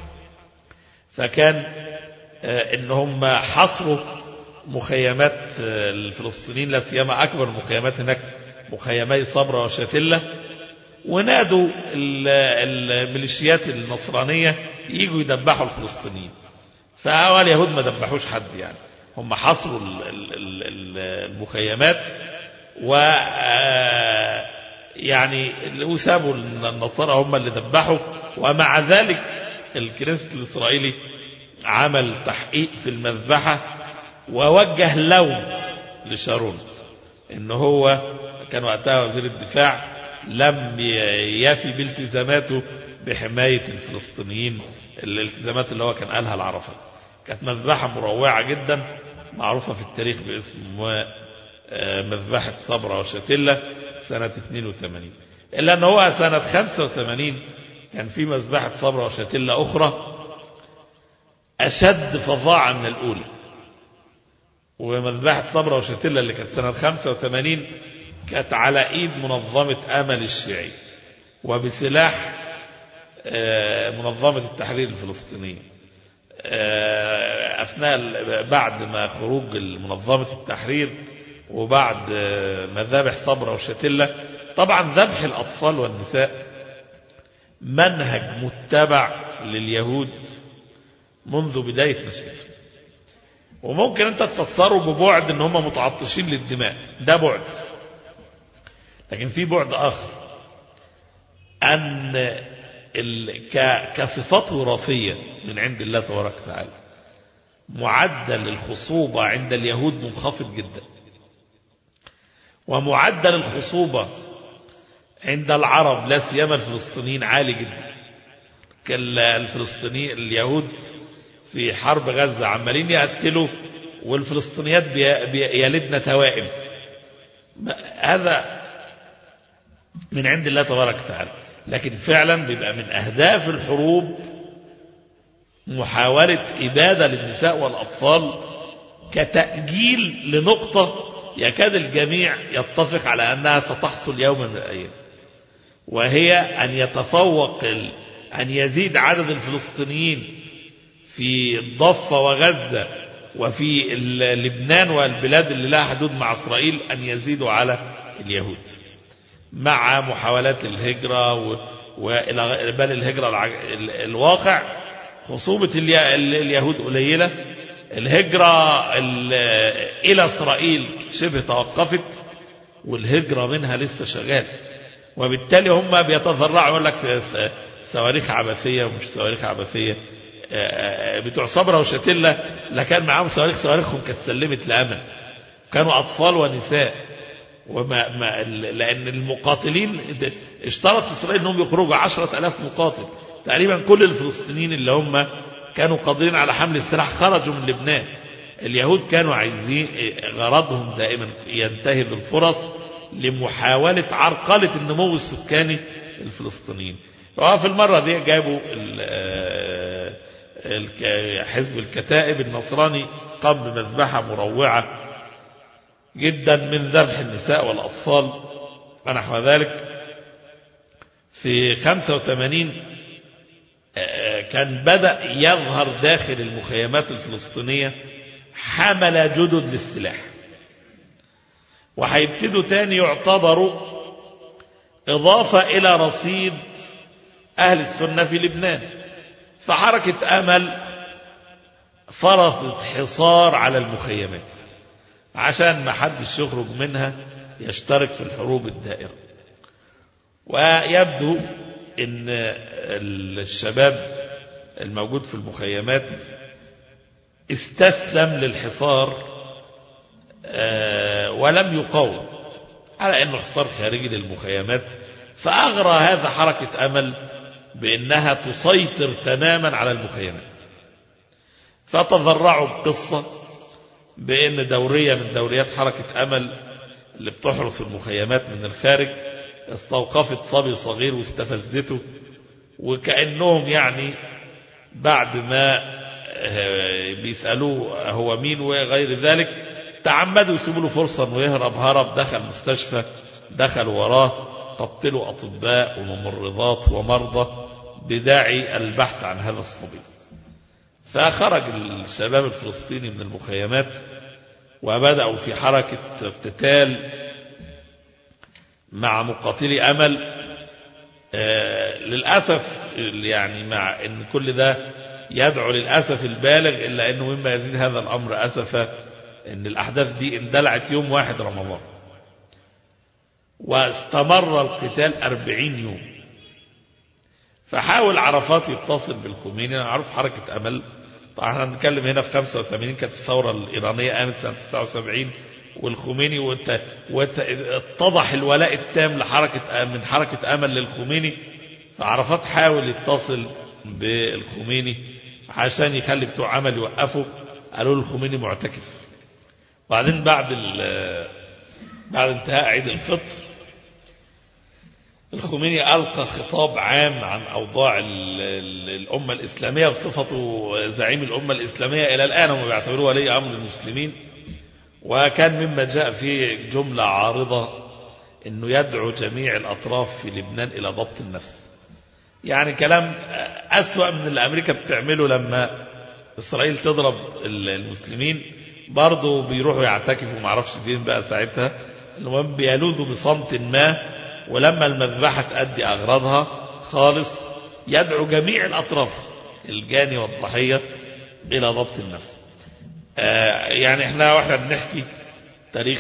فكان آه، ان هم حصروا مخيمات آه، الفلسطينيين لا سيما اكبر المخيمات هناك مخيمي صبرا وشاتلة ونادوا ال- الميليشيات النصرانية يجوا يدبحوا الفلسطينيين فأول اليهود ما دبحوش حد يعني هم حصروا ال- ال- ال- ال- المخيمات و آه، يعني وسابوا النصارى هم اللي ذبحوا ومع ذلك الكنيست الإسرائيلي عمل تحقيق في المذبحة ووجه لوم لشارون ان هو كان وقتها وزير الدفاع لم ي- يفي بالتزاماته بحماية الفلسطينيين الالتزامات اللي هو كان قالها العرفة كانت مذبحة مروعة جدا معروفة في التاريخ باسم آه، مذبحة صبرا وشتلة سنة 82 إلا أن هو سنة 85 كان في مذبحة صبرا وشتلة أخرى أشد فظاعة من الأولى ومذبحة صبرا وشتلة اللي كانت سنة 85 كانت على ايد منظمة امل الشيعي وبسلاح آه، منظمة التحرير الفلسطينية آه، اثناء بعد ما خروج منظمة التحرير وبعد آه، مذابح صبرا وشتلة طبعا ذبح الاطفال والنساء منهج متبع لليهود منذ بداية نشأتهم وممكن انت تفسره ببعد ان هم متعطشين للدماء ده بعد لكن في بعد اخر ان ال... ك... كصفات وراثية من عند الله تبارك وتعالى معدل الخصوبة عند اليهود منخفض جدا ومعدل الخصوبة عند العرب لا سيما الفلسطينيين عالي جدا الفلسطينيين اليهود في حرب غزة عمالين يقتلوا والفلسطينيات يلدن توائم هذا من عند الله تبارك وتعالى لكن فعلا بيبقى من أهداف الحروب محاولة إبادة للنساء والأطفال كتأجيل لنقطة يكاد الجميع يتفق على أنها ستحصل يوما من الأيام وهي أن يتفوق أن يزيد عدد الفلسطينيين في الضفة وغزة وفي لبنان والبلاد اللي لها حدود مع إسرائيل أن يزيدوا على اليهود مع محاولات الهجرة وإلى بل الهجرة الواقع خصوبة اليهود قليلة الهجرة إلى إسرائيل شبه توقفت والهجرة منها لسه شغالة وبالتالي هم بيتذرعوا يقول لك صواريخ عبثية ومش صواريخ عبثية بتوع صبرا وشتلة لا كان معاهم صواريخ صواريخهم كانت سلمت لأمل كانوا أطفال ونساء وما ما لأن المقاتلين اشترط إسرائيل أنهم يخرجوا عشرة ألاف مقاتل تقريبا كل الفلسطينيين اللي هم كانوا قادرين على حمل السلاح خرجوا من لبنان اليهود كانوا عايزين غرضهم دائما ينتهز الفرص لمحاولة عرقلة النمو السكاني الفلسطينيين وفي المرة دي جابوا حزب الكتائب النصراني قام بمذبحة مروعة جدا من ذبح النساء والأطفال ونحو ذلك في 85 كان بدأ يظهر داخل المخيمات الفلسطينية حمل جدد للسلاح وهيبتدوا تاني يعتبروا إضافة إلى رصيد أهل السنة في لبنان فحركة أمل فرضت حصار على المخيمات عشان ما حدش يخرج منها يشترك في الحروب الدائرة ويبدو ان الشباب الموجود في المخيمات استسلم للحصار ولم يقاوم على انه حصار خارجي للمخيمات فاغرى هذا حركة امل بانها تسيطر تماما على المخيمات فتضرعوا بقصة بان دورية من دوريات حركة امل اللي بتحرس المخيمات من الخارج استوقفت صبي صغير واستفزته وكأنهم يعني بعد ما بيسألوه هو مين وغير ذلك تعمدوا يسيبوا له فرصة انه يهرب هرب دخل مستشفى دخل وراه قتلوا أطباء وممرضات ومرضى بداعي البحث عن هذا الصبي فخرج الشباب الفلسطيني من المخيمات وبدأوا في حركة قتال مع مقاتلي أمل آه للأسف يعني مع أن كل ده يدعو للأسف البالغ إلا أنه مما يزيد هذا الأمر أسفا أن الأحداث دي اندلعت يوم واحد رمضان واستمر القتال أربعين يوم فحاول عرفات يتصل بالخميني أنا عارف حركة أمل طبعا احنا بنتكلم هنا في 85 كانت الثورة الإيرانية قامت سنة 79 والخميني واتضح الولاء التام لحركة من حركة أمل للخميني فعرفات حاول يتصل بالخميني عشان يخلي بتوع أمل يوقفوا قالوا له الخميني معتكف وبعدين بعد بعد انتهاء عيد الفطر الخميني ألقى خطاب عام عن أوضاع الأمة الإسلامية بصفته زعيم الأمة الإسلامية إلى الآن هم بيعتبروه ولي أمر المسلمين وكان مما جاء فيه جملة عارضة انه يدعو جميع الاطراف في لبنان الى ضبط النفس يعني كلام اسوأ من اللي امريكا بتعمله لما اسرائيل تضرب المسلمين برضه بيروحوا يعتكفوا معرفش فين بقى ساعتها المهم بيلوذوا بصمت ما ولما المذبحة تأدي أغراضها خالص يدعو جميع الأطراف الجاني والضحية إلى ضبط النفس آه يعني احنا واحنا بنحكي تاريخ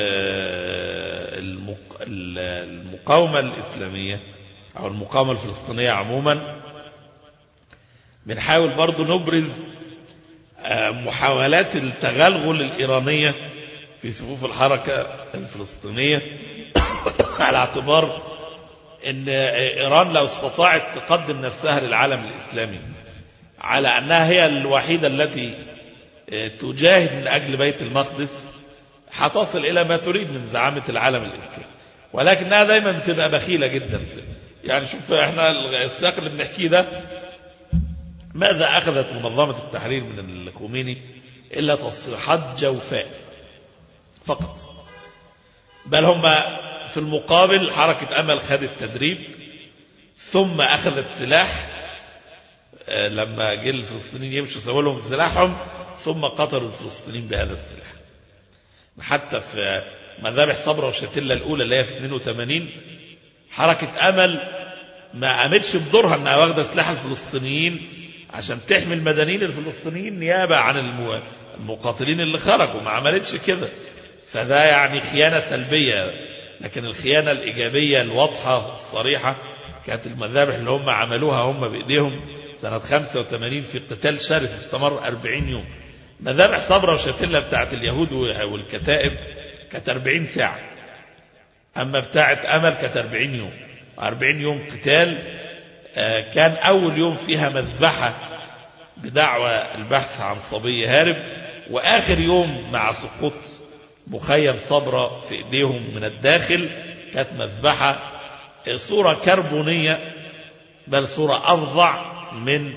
المقاومة الإسلامية أو المقاومة الفلسطينية عموما بنحاول برضو نبرز محاولات التغلغل الإيرانية في صفوف الحركة الفلسطينية على اعتبار أن إيران لو استطاعت تقدم نفسها للعالم الإسلامي على أنها هي الوحيدة التي تجاهد من أجل بيت المقدس هتصل إلى ما تريد من زعامة العالم الإسلامي ولكنها دايما بتبقى بخيلة جدا يعني شوف احنا السياق اللي بنحكيه ده ماذا أخذت منظمة التحرير من الخميني إلا تصريحات جوفاء فقط بل هم في المقابل حركة أمل خدت تدريب ثم أخذت سلاح لما جه الفلسطينيين يمشوا سووا لهم سلاحهم ثم قتلوا الفلسطينيين بهذا السلاح حتى في مذابح صبرا وشتلة الأولى اللي هي في 82 حركة أمل ما قامتش بدورها انها واخده سلاح الفلسطينيين عشان تحمي المدنيين الفلسطينيين نيابه عن المقاتلين اللي خرجوا ما عملتش كده فده يعني خيانه سلبيه لكن الخيانه الايجابيه الواضحه الصريحه كانت المذابح اللي هم عملوها هم بايديهم سنه 85 في قتال شرس استمر 40 يوم مذابح صبرا وشتله بتاعت اليهود والكتائب كانت 40 ساعه اما بتاعت امل كانت 40 يوم 40 يوم قتال كان أول يوم فيها مذبحة بدعوى البحث عن صبي هارب وآخر يوم مع سقوط مخيم صبرة في إيديهم من الداخل كانت مذبحة صورة كربونية بل صورة أفظع من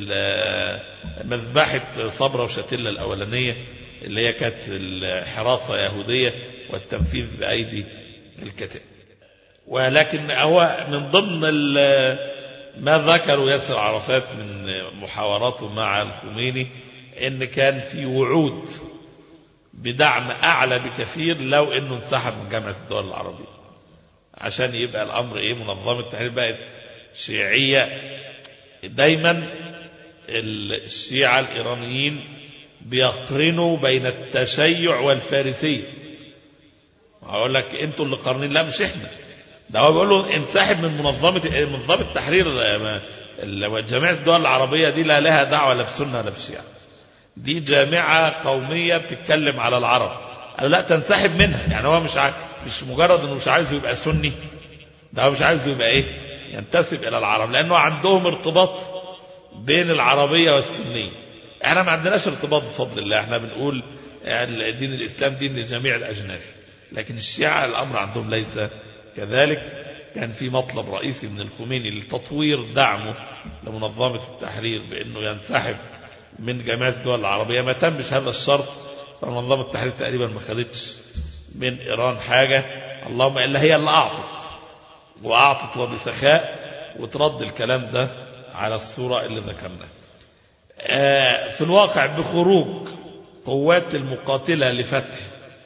مذبحة صبرة وشتلة الأولانية اللي هي كانت الحراسة يهودية والتنفيذ بأيدي الكتاب ولكن هو من ضمن ما ذكروا ياسر عرفات من محاوراته مع الخميني ان كان في وعود بدعم اعلى بكثير لو انه انسحب من جامعه الدول العربيه عشان يبقى الامر ايه منظمه التحرير بقت شيعيه دايما الشيعه الايرانيين بيقرنوا بين التشيع والفارسيه هقول لك انتوا اللي قارنين لا مش احنا ده هو بيقول له انسحب من منظمة منظمة التحرير جامعة الدول العربية دي لا لها دعوة لا بسنة ولا بشيعة دي جامعة قومية بتتكلم على العرب قالوا لا تنسحب منها يعني هو مش عايز مش مجرد انه مش عايز يبقى سني ده هو مش عايز يبقى ايه ينتسب الى العرب لانه عندهم ارتباط بين العربية والسنية احنا ما عندناش ارتباط بفضل الله احنا بنقول دين الاسلام دين لجميع الاجناس لكن الشيعة الامر عندهم ليس كذلك كان في مطلب رئيسي من الخميني لتطوير دعمه لمنظمة التحرير بأنه ينسحب من جامعة الدول العربية ما تمش هذا الشرط فمنظمة التحرير تقريبا ما خدتش من إيران حاجة اللهم إلا هي اللي أعطت وأعطت وبسخاء وترد الكلام ده على الصورة اللي ذكرناها في الواقع بخروج قوات المقاتلة لفتح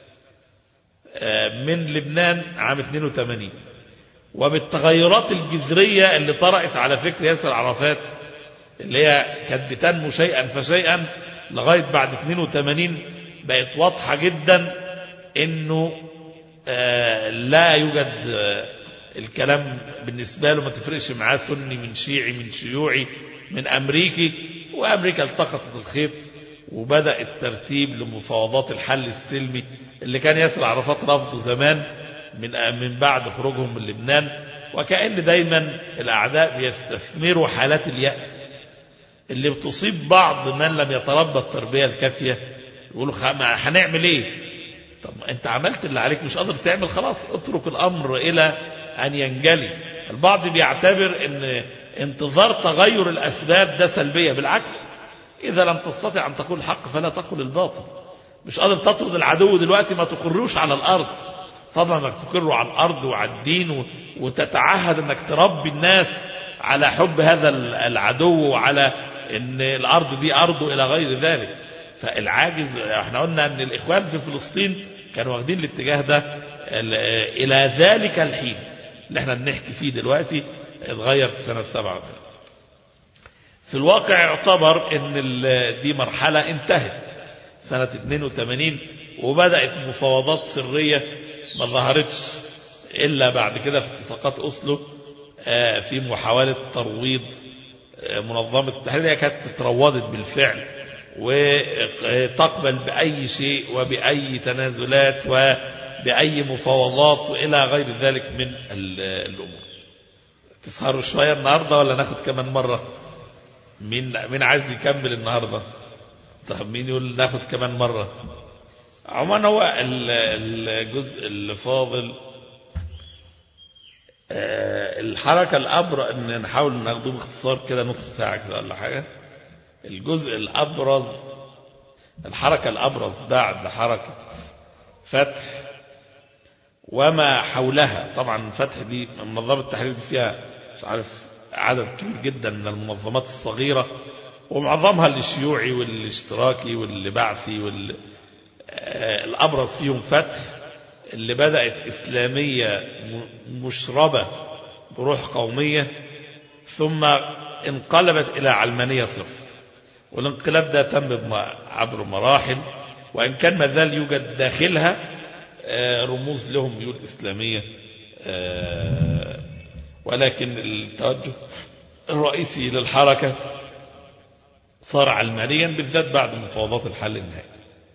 من لبنان عام 82 وبالتغيرات الجذرية اللي طرأت على فكر ياسر عرفات اللي هي كانت بتنمو شيئا فشيئا لغاية بعد 82 بقت واضحة جدا انه لا يوجد الكلام بالنسبة له ما تفرقش معاه سني من شيعي من شيوعي من أمريكي وأمريكا التقطت الخيط وبدأ الترتيب لمفاوضات الحل السلمي اللي كان ياسر عرفات رفضه زمان من من بعد خروجهم من لبنان وكأن دايما الأعداء بيستثمروا حالات اليأس اللي بتصيب بعض من لم يتربى التربية الكافية يقولوا هنعمل ايه طب انت عملت اللي عليك مش قادر تعمل خلاص اترك الأمر إلى أن ينجلي البعض بيعتبر ان انتظار تغير الأسباب ده سلبية بالعكس إذا لم تستطع أن تقول الحق فلا تقل الباطل مش قادر تطرد العدو دلوقتي ما تقروش على الأرض فضلا انك تقره على الأرض وعلى الدين و- وتتعهد انك تربي الناس على حب هذا ال- العدو وعلى ان الأرض دي أرضه إلى غير ذلك فالعاجز احنا قلنا ان الإخوان في فلسطين كانوا واخدين الاتجاه ده ال- إلى ذلك الحين اللي احنا بنحكي فيه دلوقتي اتغير في سنة 37 في الواقع يعتبر ان ال- دي مرحلة انتهت سنة 82 وبدأت مفاوضات سرية ما ظهرتش إلا بعد كده في اتفاقات أسلو آه، في محاولة ترويض آه، منظمة التحرير هي كانت تروضت بالفعل وتقبل بأي شيء وبأي تنازلات وبأي مفاوضات وإلى غير ذلك من ال- الأمور تسهروا شوية النهاردة ولا ناخد كمان مرة مين مين عايز يكمل النهارده طب مين يقول ناخد كمان مرة عموما هو ال- الجزء اللي فاضل آه، الحركة الأبرز إن نحاول ناخده باختصار كده نص ساعة كده ولا حاجة الجزء الأبرز الحركة الأبرز بعد حركة فتح وما حولها طبعا فتح دي منظمة التحرير دي فيها مش عارف عدد كبير جدا من المنظمات الصغيرة ومعظمها اللي شيوعي واللي اشتراكي واللي بعثي واللي آه، الأبرز فيهم فتح اللي بدأت إسلامية م- مشربة بروح قومية ثم انقلبت إلى علمانية صرف والانقلاب ده تم بم- عبر مراحل وإن كان ما زال يوجد داخلها آه، رموز لهم ميول إسلامية آه، ولكن التوجه الرئيسي للحركة صار علمانيا بالذات بعد مفاوضات الحل النهائي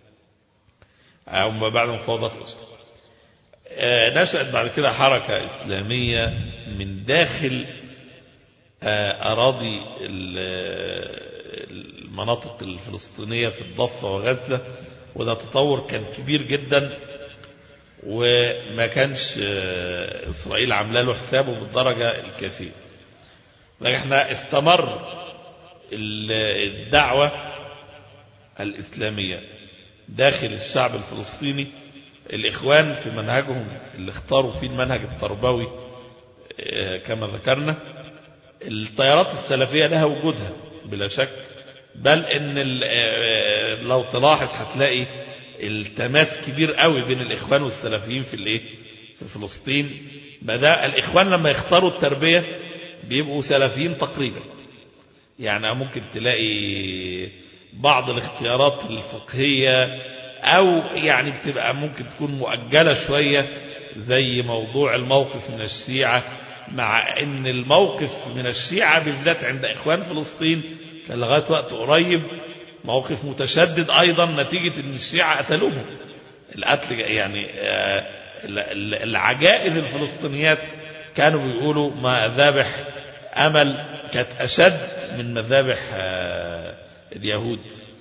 أو بعد مفاوضات أسرة آه، نشأت بعد كده حركة إسلامية من داخل آه، أراضي ال- المناطق الفلسطينية في الضفة وغزة وده تطور كان كبير جدا وما كانش آه، إسرائيل عامله له حسابه بالدرجة الكافية لكن احنا استمر ال- الدعوة الإسلامية داخل الشعب الفلسطيني الإخوان في منهجهم اللي اختاروا فيه المنهج التربوي آه، كما ذكرنا التيارات السلفية لها وجودها بلا شك بل ان ال- آه، لو تلاحظ هتلاقي التماس كبير قوي بين الإخوان والسلفيين في الايه في فلسطين بدأ الإخوان لما يختاروا التربية بيبقوا سلفيين تقريبا يعني ممكن تلاقي بعض الاختيارات الفقهية أو يعني بتبقى ممكن تكون مؤجلة شوية زي موضوع الموقف من الشيعة مع أن الموقف من الشيعة بالذات عند إخوان فلسطين كان لغاية وقت قريب موقف متشدد أيضا نتيجة أن الشيعة قتلوهم القتل يعني آه، ال- ال- العجائز الفلسطينيات كانوا بيقولوا مذابح أمل كانت أشد من مذابح آه، اليهود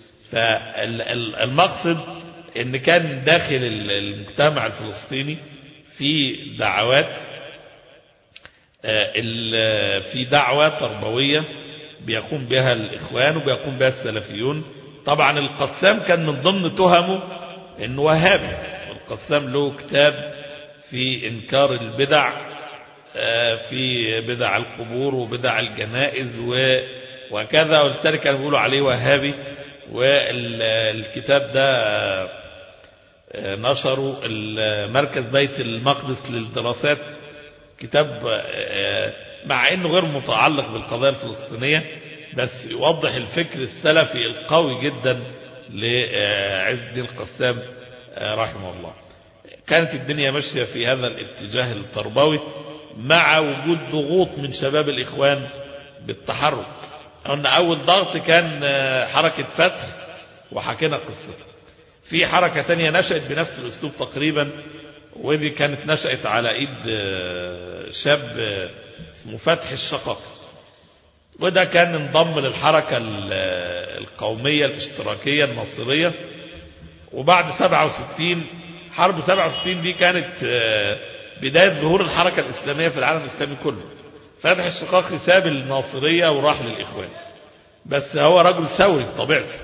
فالمقصد ان كان داخل ال- المجتمع الفلسطيني في دعوات آه، ال- في دعوة تربوية بيقوم بها الإخوان وبيقوم بها السلفيون طبعا القسام كان من ضمن تهمه انه وهابي القسام له كتاب في إنكار البدع آه، في بدع القبور وبدع الجنائز و- وكذا وبالتالي كانوا بيقولوا عليه وهابي والكتاب ده آه، آه، نشروا مركز بيت المقدس للدراسات كتاب آه، مع انه غير متعلق بالقضايا الفلسطينية بس يوضح الفكر السلفي القوي جدا لعز الدين القسام آه، رحمه الله كانت الدنيا ماشية في هذا الاتجاه التربوي مع وجود ضغوط من شباب الإخوان بالتحرك قلنا أول ضغط كان آه، حركة فتح وحكينا قصتها في حركة تانية نشأت بنفس الأسلوب تقريبا ودي كانت نشأت على إيد آه، شاب آه، اسمه فتح الشقق وده كان انضم للحركة ال- آه، القومية الاشتراكية الناصرية وبعد 67 حرب 67 دي كانت آه، بداية ظهور الحركة الإسلامية في العالم الإسلامي كله فتح الشقاقي ساب الناصرية وراح للإخوان بس هو رجل ثوري بطبيعته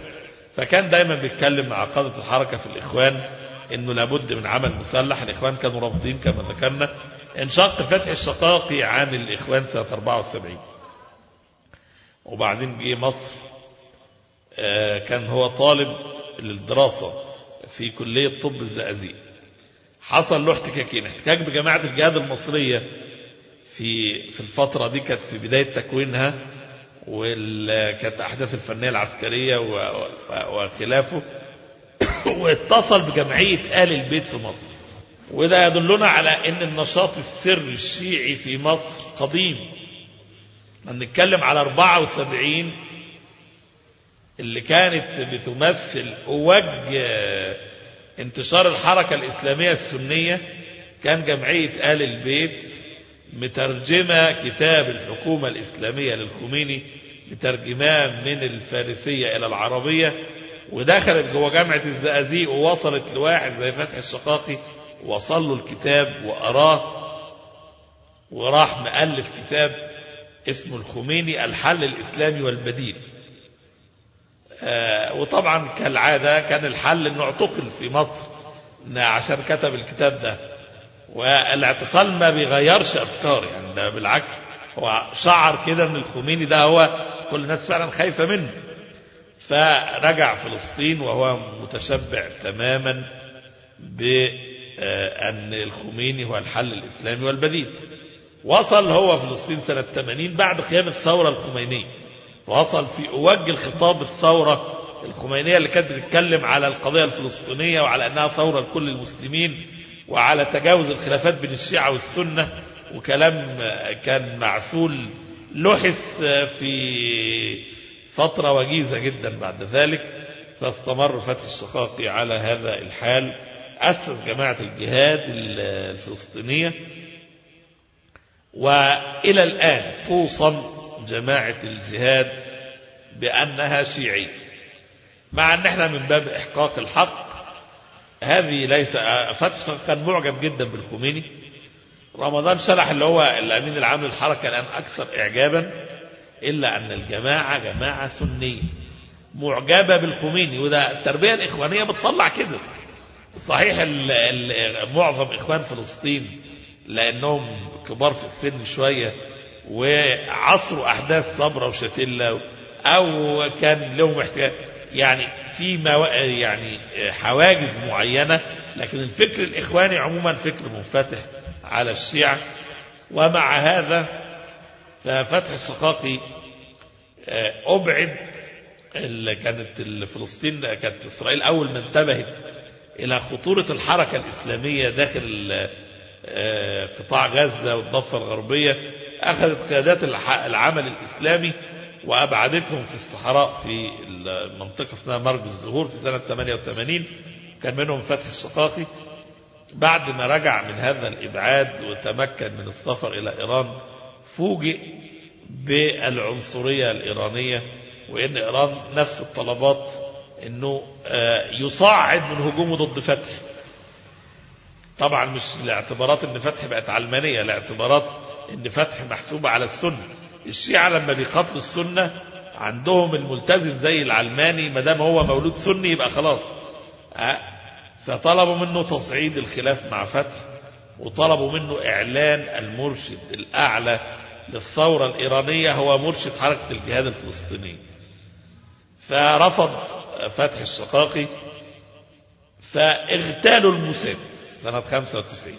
فكان دايما بيتكلم مع قادة الحركة في الإخوان إنه لابد من عمل مسلح الإخوان كانوا رافضين كما ذكرنا انشق فتح الشقاقي عن الإخوان سنة 74 وبعدين جه مصر كان هو طالب للدراسة في كلية طب الزقازيق حصل له احتكاكين احتكاك بجماعة الجهاد المصرية في في الفترة دي كانت في بداية تكوينها وكانت أحداث الفنية العسكرية وخلافه واتصل بجمعية آل البيت في مصر وده يدلنا على أن النشاط السري الشيعي في مصر قديم نتكلم على 74 اللي كانت بتمثل أوج انتشار الحركة الإسلامية السنية كان جمعية آل البيت مترجمة كتاب الحكومة الإسلامية للخميني مترجمان من الفارسية إلى العربية ودخلت جوه جامعة الزقازيق ووصلت لواحد زي فتح الشقاقي وصل له الكتاب وأراه وراح مؤلف كتاب اسمه الخميني الحل الإسلامي والبديل آه وطبعا كالعادة كان الحل انه اعتقل في مصر عشان كتب الكتاب ده والاعتقال ما بيغيرش افكار يعني ده بالعكس هو شعر كده ان الخميني ده هو كل الناس فعلا خايفة منه فرجع فلسطين وهو متشبع تماما بأن الخميني هو الحل الإسلامي والبديل وصل هو فلسطين سنة 80 بعد قيام الثورة الخمينية وصل في أوج الخطاب الثورة الخمينية اللي كانت بتتكلم على القضية الفلسطينية وعلى أنها ثورة لكل المسلمين وعلى تجاوز الخلافات بين الشيعة والسنة وكلام كان معسول لحس في فترة وجيزة جدا بعد ذلك فاستمر فتح الشقاقي على هذا الحال أسس جماعة الجهاد الفلسطينية وإلى الآن توصم جماعة الجهاد بأنها شيعية مع أن احنا من باب إحقاق الحق هذه ليس فتح كان معجب جدا بالخميني رمضان شلح اللي هو الأمين العام للحركة الآن أكثر إعجابا إلا أن الجماعة جماعة سنية معجبة بالخميني وده التربية الإخوانية بتطلع كده صحيح ال ال معظم إخوان فلسطين لأنهم كبار في السن شوية وعصروا أحداث صبرة وشتلة أو كان لهم احتياج يعني في مو... يعني حواجز معينة لكن الفكر الإخواني عموما فكر منفتح على الشيعة ومع هذا ففتح الشقاقي أبعد اللي كانت فلسطين كانت إسرائيل أول ما انتبهت إلى خطورة الحركة الإسلامية داخل قطاع غزة والضفة الغربية أخذت قيادات العمل الإسلامي وأبعدتهم في الصحراء في المنطقة اسمها مرج الزهور في سنة 88 كان منهم فتح الشقاقي بعد ما رجع من هذا الإبعاد وتمكن من السفر إلى إيران فوجئ بالعنصرية الإيرانية وإن إيران نفس الطلبات أنه يصعد من هجومه ضد فتح طبعا مش لاعتبارات أن فتح بقت علمانية لاعتبارات أن فتح محسوبة على السنة الشيعة لما بيقاتلوا السنة عندهم الملتزم زي العلماني ما دام هو مولود سني يبقى خلاص فطلبوا منه تصعيد الخلاف مع فتح وطلبوا منه إعلان المرشد الأعلى للثورة الإيرانية هو مرشد حركة الجهاد الفلسطيني فرفض فتح الشقاقي فاغتالوا الموساد سنة 95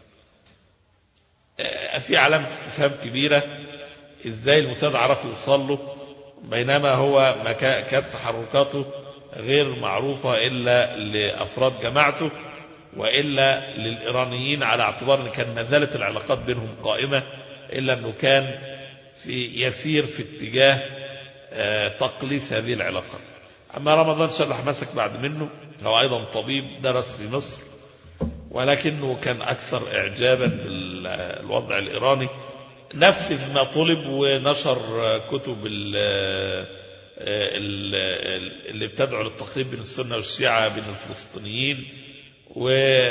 في علامة استفهام كبيرة ازاي الموساد عرف يوصل له بينما هو ما كانت تحركاته غير معروفة إلا لأفراد جماعته وإلا للإيرانيين على اعتبار أن كان ما زالت العلاقات بينهم قائمة إلا أنه كان في يسير في اتجاه تقليص هذه العلاقات أما رمضان شلح مسك بعد منه هو أيضا طبيب درس في مصر ولكنه كان أكثر إعجابا بالوضع الإيراني نفذ ما طلب ونشر كتب اللي بتدعو للتقريب بين السنة والشيعة بين الفلسطينيين و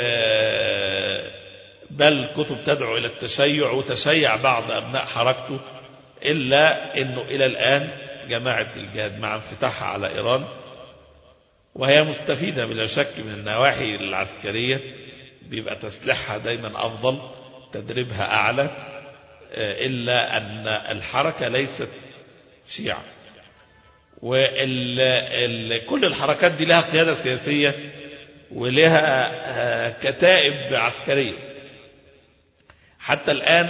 بل كتب تدعو إلى التشيع وتشيع بعض أبناء حركته إلا أنه إلى الآن جماعة الجهاد مع انفتاحها على إيران وهي مستفيدة بلا شك من النواحي العسكرية بيبقى تسليحها دايما أفضل تدريبها أعلى إلا أن الحركة ليست شيعة وكل الحركات دي لها قيادة سياسية ولها كتائب عسكرية حتى الآن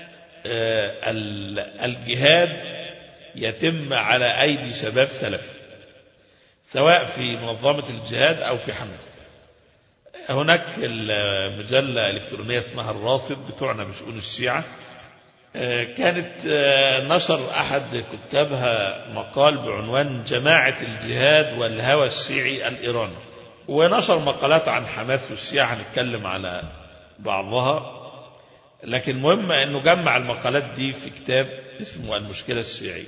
الجهاد يتم على أيدي شباب سلفي سواء في منظمة الجهاد أو في حماس هناك المجلة الإلكترونية اسمها الراصد بتوعنا بشؤون الشيعة كانت نشر أحد كتابها مقال بعنوان جماعة الجهاد والهوى الشيعي الإيراني ونشر مقالات عن حماس والشيعة هنتكلم على بعضها لكن مهم أنه جمع المقالات دي في كتاب اسمه المشكلة الشيعية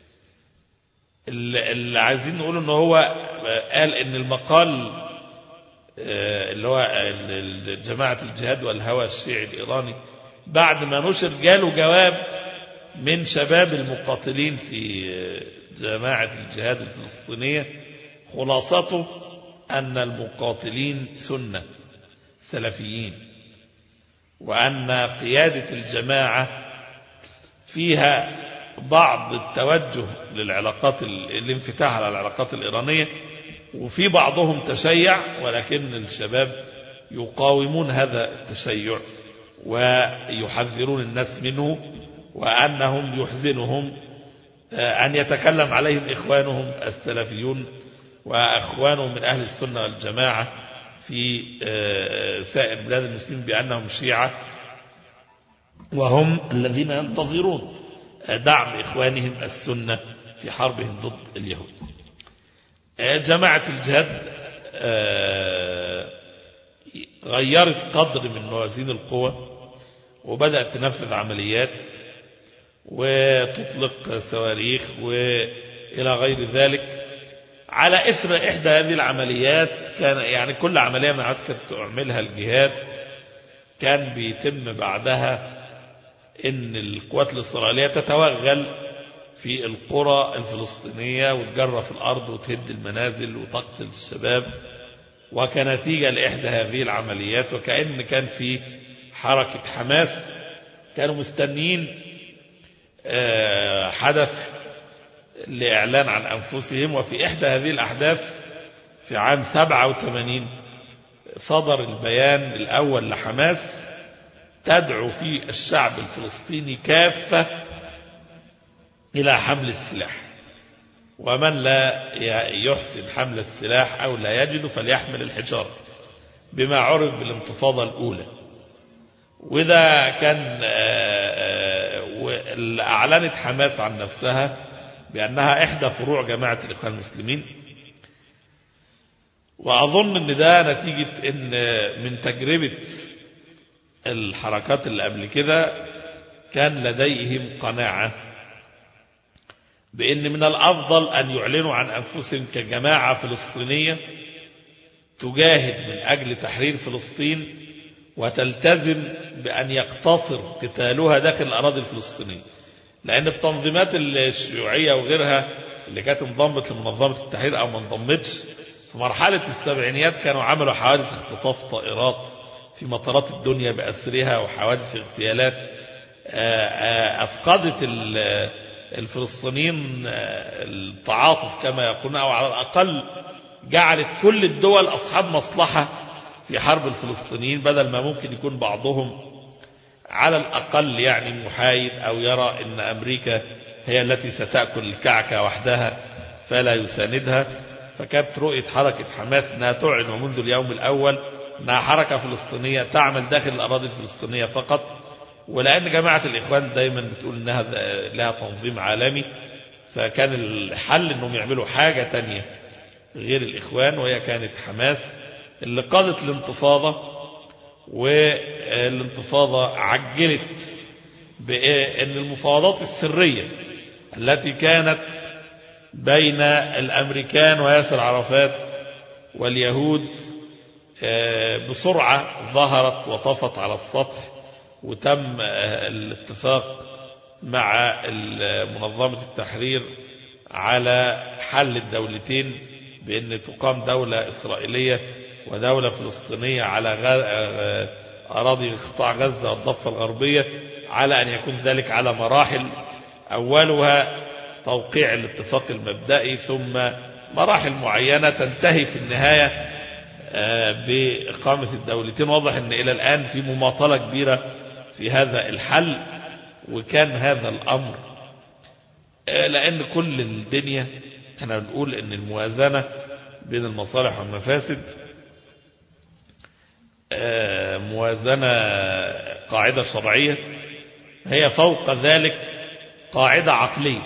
اللي عايزين نقول أنه هو قال أن المقال اللي هو جماعة الجهاد والهوى الشيعي الإيراني بعد ما نشر جاله جواب من شباب المقاتلين في جماعة الجهاد الفلسطينية خلاصته أن المقاتلين سنة سلفيين وأن قيادة الجماعة فيها بعض التوجه للعلاقات الانفتاح على العلاقات الإيرانية وفي بعضهم تشيع ولكن الشباب يقاومون هذا التشيع ويحذرون الناس منه وأنهم يحزنهم أن يتكلم عليهم إخوانهم السلفيون وأخوانهم من أهل السنة والجماعة في سائر بلاد المسلمين بأنهم شيعة وهم الذين ينتظرون دعم إخوانهم السنة في حربهم ضد اليهود جماعة الجهاد غيرت قدر من موازين القوى وبدأت تنفذ عمليات وتطلق صواريخ وإلى غير ذلك على إثر إحدى هذه العمليات كان يعني كل عملية من عاد كانت تعملها الجهاد كان بيتم بعدها إن القوات الإسرائيلية تتوغل في القرى الفلسطينية وتجرف الأرض وتهد المنازل وتقتل الشباب وكنتيجة لإحدى هذه العمليات وكأن كان في حركة حماس كانوا مستنيين حدث لإعلان عن أنفسهم وفي إحدى هذه الأحداث في عام 87 صدر البيان الأول لحماس تدعو فيه الشعب الفلسطيني كافة إلى حمل السلاح ومن لا يحسن حمل السلاح أو لا يجد فليحمل الحجارة بما عرف بالانتفاضة الأولى وده كان أعلنت حماس عن نفسها بأنها إحدى فروع جماعة الإخوان المسلمين وأظن أن ده نتيجة أن من تجربة الحركات اللي قبل كده كان لديهم قناعة بأن من الأفضل أن يعلنوا عن أنفسهم كجماعة فلسطينية تجاهد من أجل تحرير فلسطين وتلتزم بأن يقتصر قتالها داخل الأراضي الفلسطينية لأن التنظيمات الشيوعية وغيرها اللي كانت انضمت لمنظمة التحرير أو ما انضمتش في مرحلة السبعينيات كانوا عملوا حوادث اختطاف طائرات في مطارات الدنيا بأسرها وحوادث اغتيالات أفقدت الفلسطينيين التعاطف كما يقولون أو على الأقل جعلت كل الدول أصحاب مصلحة في حرب الفلسطينيين بدل ما ممكن يكون بعضهم على الأقل يعني محايد أو يرى أن أمريكا هي التي ستأكل الكعكة وحدها فلا يساندها فكانت رؤية حركة حماس أنها تعلن منذ اليوم الأول أنها حركة فلسطينية تعمل داخل الأراضي الفلسطينية فقط ولأن جماعة الإخوان دايما بتقول أنها لها تنظيم عالمي فكان الحل أنهم يعملوا حاجة تانية غير الإخوان وهي كانت حماس اللي قادت الانتفاضة والانتفاضة عجلت بأن المفاوضات السرية التي كانت بين الأمريكان وياسر عرفات واليهود بسرعة ظهرت وطفت على السطح وتم الاتفاق مع منظمة التحرير على حل الدولتين بأن تقام دولة إسرائيلية ودولة فلسطينية على غ- أراضي قطاع غزة والضفة الغربية على أن يكون ذلك على مراحل أولها توقيع الاتفاق المبدئي ثم مراحل معينة تنتهي في النهاية آه، بإقامة الدولتين واضح أن إلى الآن في مماطلة كبيرة في هذا الحل وكان هذا الأمر آه، لأن كل الدنيا احنا بنقول أن الموازنة بين المصالح والمفاسد آه، موازنة قاعدة شرعية هي فوق ذلك قاعدة عقلية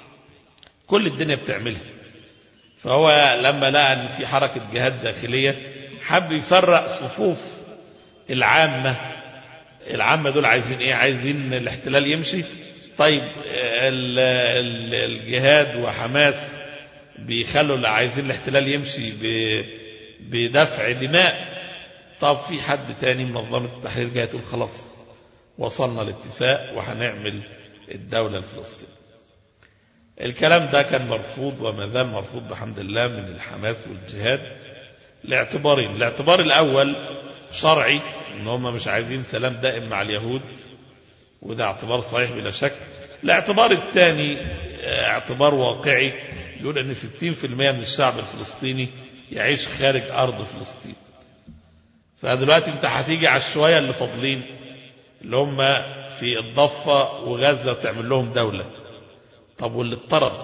كل الدنيا بتعملها فهو لما لقى ان في حركة جهاد داخلية حب يفرق صفوف العامة العامة دول عايزين ايه عايزين الاحتلال يمشي طيب ال- ال- الجهاد وحماس بيخلوا اللي عايزين الاحتلال يمشي ب- بدفع دماء طب في حد تاني منظمة التحرير جاية تقول خلاص وصلنا لاتفاق وهنعمل الدولة الفلسطينية الكلام ده كان مرفوض وما زال مرفوض بحمد الله من الحماس والجهاد لاعتبارين الاعتبار الأول شرعي ان هم مش عايزين سلام دائم مع اليهود وده اعتبار صحيح بلا شك الاعتبار الثاني اه، اعتبار واقعي يقول ان 60% من الشعب الفلسطيني يعيش خارج أرض فلسطين فدلوقتي انت هتيجي على الشوية اللي فاضلين اللي هم في الضفة وغزة تعمل لهم دولة طب واللي اطردوا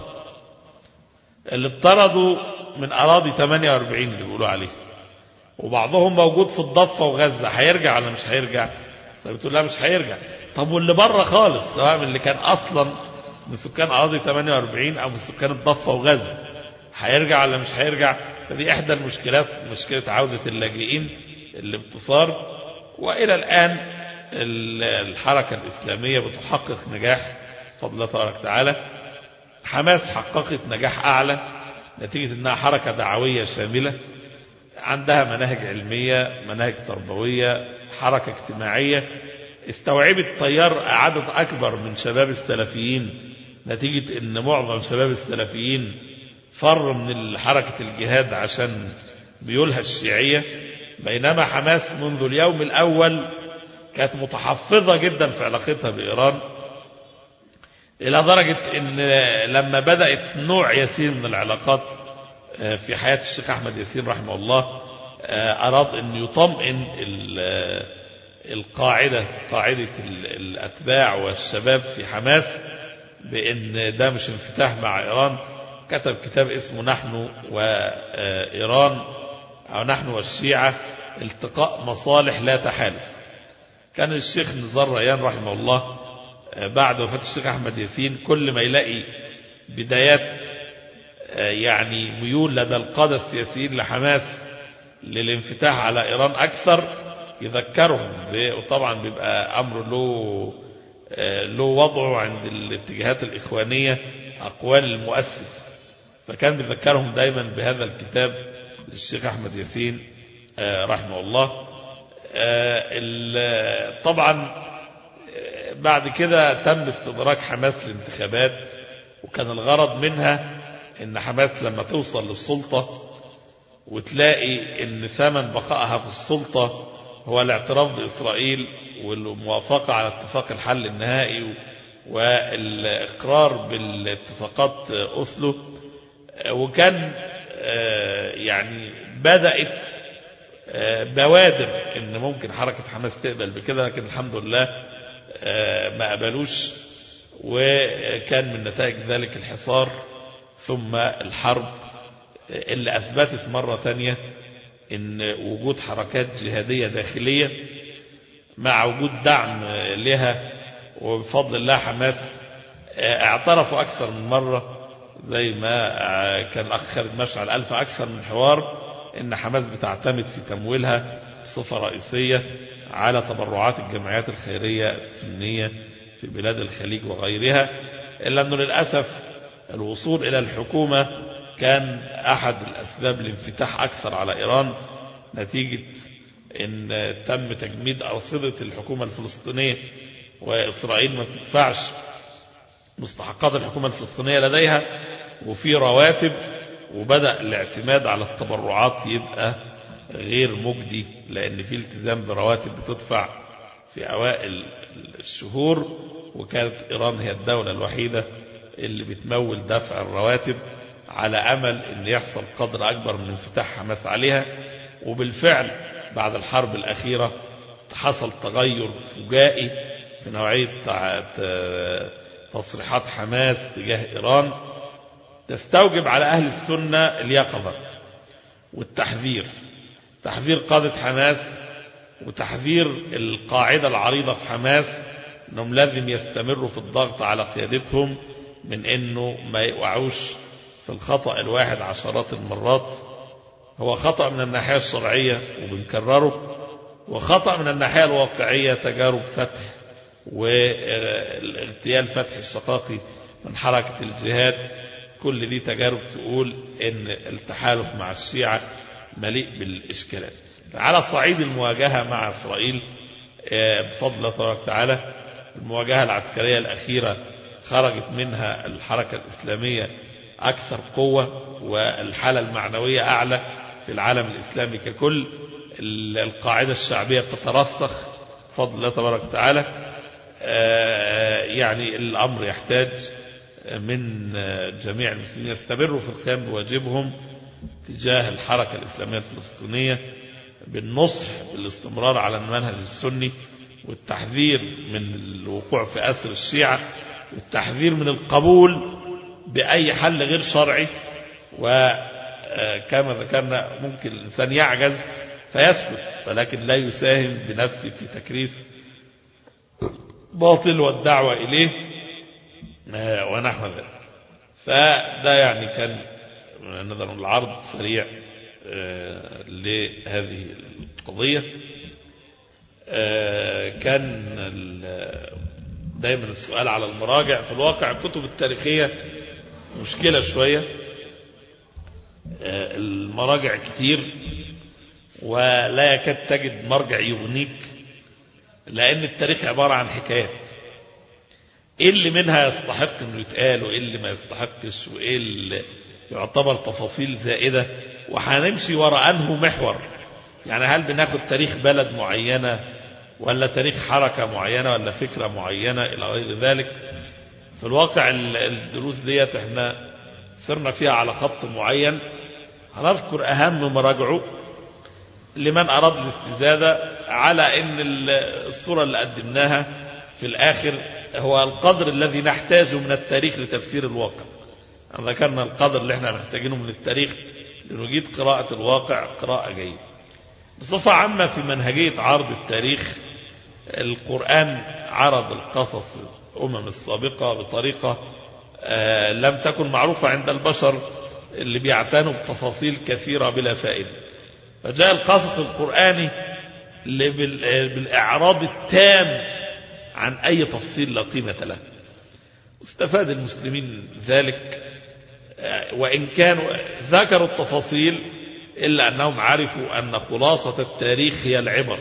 اللي اطردوا من أراضي 48 اللي بيقولوا عليه وبعضهم موجود في الضفة وغزة هيرجع ولا مش هيرجع بتقول لا مش هيرجع طب واللي بره خالص سواء من اللي كان أصلا من سكان أراضي 48 أو من سكان الضفة وغزة هيرجع ولا مش هيرجع فدي إحدى المشكلات مشكلة عودة اللاجئين اللي بتصار وإلى الآن ال- الحركة الإسلامية بتحقق نجاح فضل الله تبارك وتعالى حماس حققت نجاح أعلى نتيجة أنها حركة دعوية شاملة عندها مناهج علمية مناهج تربوية حركة اجتماعية استوعبت تيار عدد أكبر من شباب السلفيين نتيجة أن معظم شباب السلفيين فر من حركة الجهاد عشان بيولها الشيعية بينما حماس منذ اليوم الأول كانت متحفظة جدا في علاقتها بإيران إلى درجة أن لما بدأت نوع يسير من العلاقات في حياة الشيخ أحمد ياسين رحمه الله أراد أن يطمئن القاعدة قاعدة الأتباع والشباب في حماس بأن ده مش انفتاح مع إيران كتب كتاب اسمه نحن وإيران أو نحن والشيعة التقاء مصالح لا تحالف كان الشيخ نزار ريان رحمه الله بعد وفاة الشيخ أحمد ياسين كل ما يلاقي بدايات يعني ميول لدى القادة السياسيين لحماس للانفتاح على إيران أكثر يذكرهم وطبعا بيبقى أمر له له وضعه عند الاتجاهات الإخوانية أقوال المؤسس فكان بيذكرهم دايما بهذا الكتاب للشيخ أحمد ياسين رحمه الله طبعا بعد كده تم استدراك حماس الانتخابات وكان الغرض منها ان حماس لما توصل للسلطة وتلاقي ان ثمن بقائها في السلطة هو الاعتراف بإسرائيل والموافقة على اتفاق الحل النهائي والإقرار بالاتفاقات أسلو وكان يعني بدأت بوادر ان ممكن حركة حماس تقبل بكده لكن الحمد لله ما قبلوش وكان من نتائج ذلك الحصار ثم الحرب اللي أثبتت مرة ثانية ان وجود حركات جهادية داخلية مع وجود دعم لها وبفضل الله حماس اعترفوا أكثر من مرة زي ما كان الأخ خالد مشعل ألف أكثر من حوار ان حماس بتعتمد في تمويلها بصفة رئيسية على تبرعات الجمعيات الخيرية السنية في بلاد الخليج وغيرها إلا أنه للأسف الوصول إلى الحكومة كان أحد الأسباب لانفتاح أكثر على إيران نتيجة أن تم تجميد أرصدة الحكومة الفلسطينية وإسرائيل ما بتدفعش مستحقات الحكومة الفلسطينية لديها وفي رواتب وبدأ الاعتماد على التبرعات يبقى غير مجدي لأن في التزام برواتب بتدفع في أوائل الشهور وكانت إيران هي الدولة الوحيدة اللي بتمول دفع الرواتب على أمل أن يحصل قدر أكبر من انفتاح حماس عليها وبالفعل بعد الحرب الأخيرة حصل تغير فجائي في نوعية تصريحات حماس تجاه إيران تستوجب على أهل السنة اليقظة والتحذير تحذير قادة حماس وتحذير القاعدة العريضة في حماس أنهم لازم يستمروا في الضغط على قيادتهم من أنه ما يقعوش في الخطأ الواحد عشرات المرات هو خطأ من الناحية الشرعية وبنكرره وخطأ من الناحية الواقعية تجارب فتح واغتيال فتح الشقاقي من حركة الجهاد كل دي تجارب تقول ان التحالف مع الشيعة مليء بالإشكالات على صعيد المواجهة مع إسرائيل بفضل الله تبارك وتعالى المواجهة العسكرية الأخيرة خرجت منها الحركة الإسلامية أكثر قوة والحالة المعنوية أعلى في العالم الإسلامي ككل القاعدة الشعبية تترسخ بفضل الله تبارك وتعالى يعني الأمر يحتاج من جميع المسلمين يستمروا في القيام بواجبهم تجاه الحركة الإسلامية الفلسطينية بالنصح بالاستمرار على المنهج السني والتحذير من الوقوع في أسر الشيعة والتحذير من القبول بأي حل غير شرعي وكما ذكرنا ممكن الإنسان يعجز فيسكت ولكن لا يساهم بنفسه في تكريس باطل والدعوة إليه ونحو ذلك فده يعني كان نظر العرض سريع لهذه القضية كان دايما السؤال على المراجع في الواقع الكتب التاريخية مشكلة شوية المراجع كتير ولا يكاد تجد مرجع يغنيك لأن التاريخ عبارة عن حكايات ايه اللي منها يستحق انه يتقال وايه اللي ما يستحقش وايه اللي يعتبر تفاصيل زائدة وهنمشي وراء انه محور يعني هل بناخد تاريخ بلد معينة ولا تاريخ حركة معينة ولا فكرة معينة الى غير ذلك في الواقع الدروس ديت احنا صرنا فيها على خط معين هنذكر اهم مراجعه لمن اراد الاستزادة على ان الصورة اللي قدمناها في الاخر هو القدر الذي نحتاجه من التاريخ لتفسير الواقع ذكرنا القدر اللي احنا محتاجينه من التاريخ لنجيد قراءة الواقع قراءة جيدة بصفة عامة في منهجية عرض التاريخ القرآن عرض القصص الأمم السابقة بطريقة لم تكن معروفة عند البشر اللي بيعتنوا بتفاصيل كثيرة بلا فائدة فجاء القصص القرآني بالإعراض التام عن أي تفصيل لا قيمة له استفاد المسلمين ذلك وإن كانوا ذكروا التفاصيل إلا أنهم عرفوا أن خلاصة التاريخ هي العبر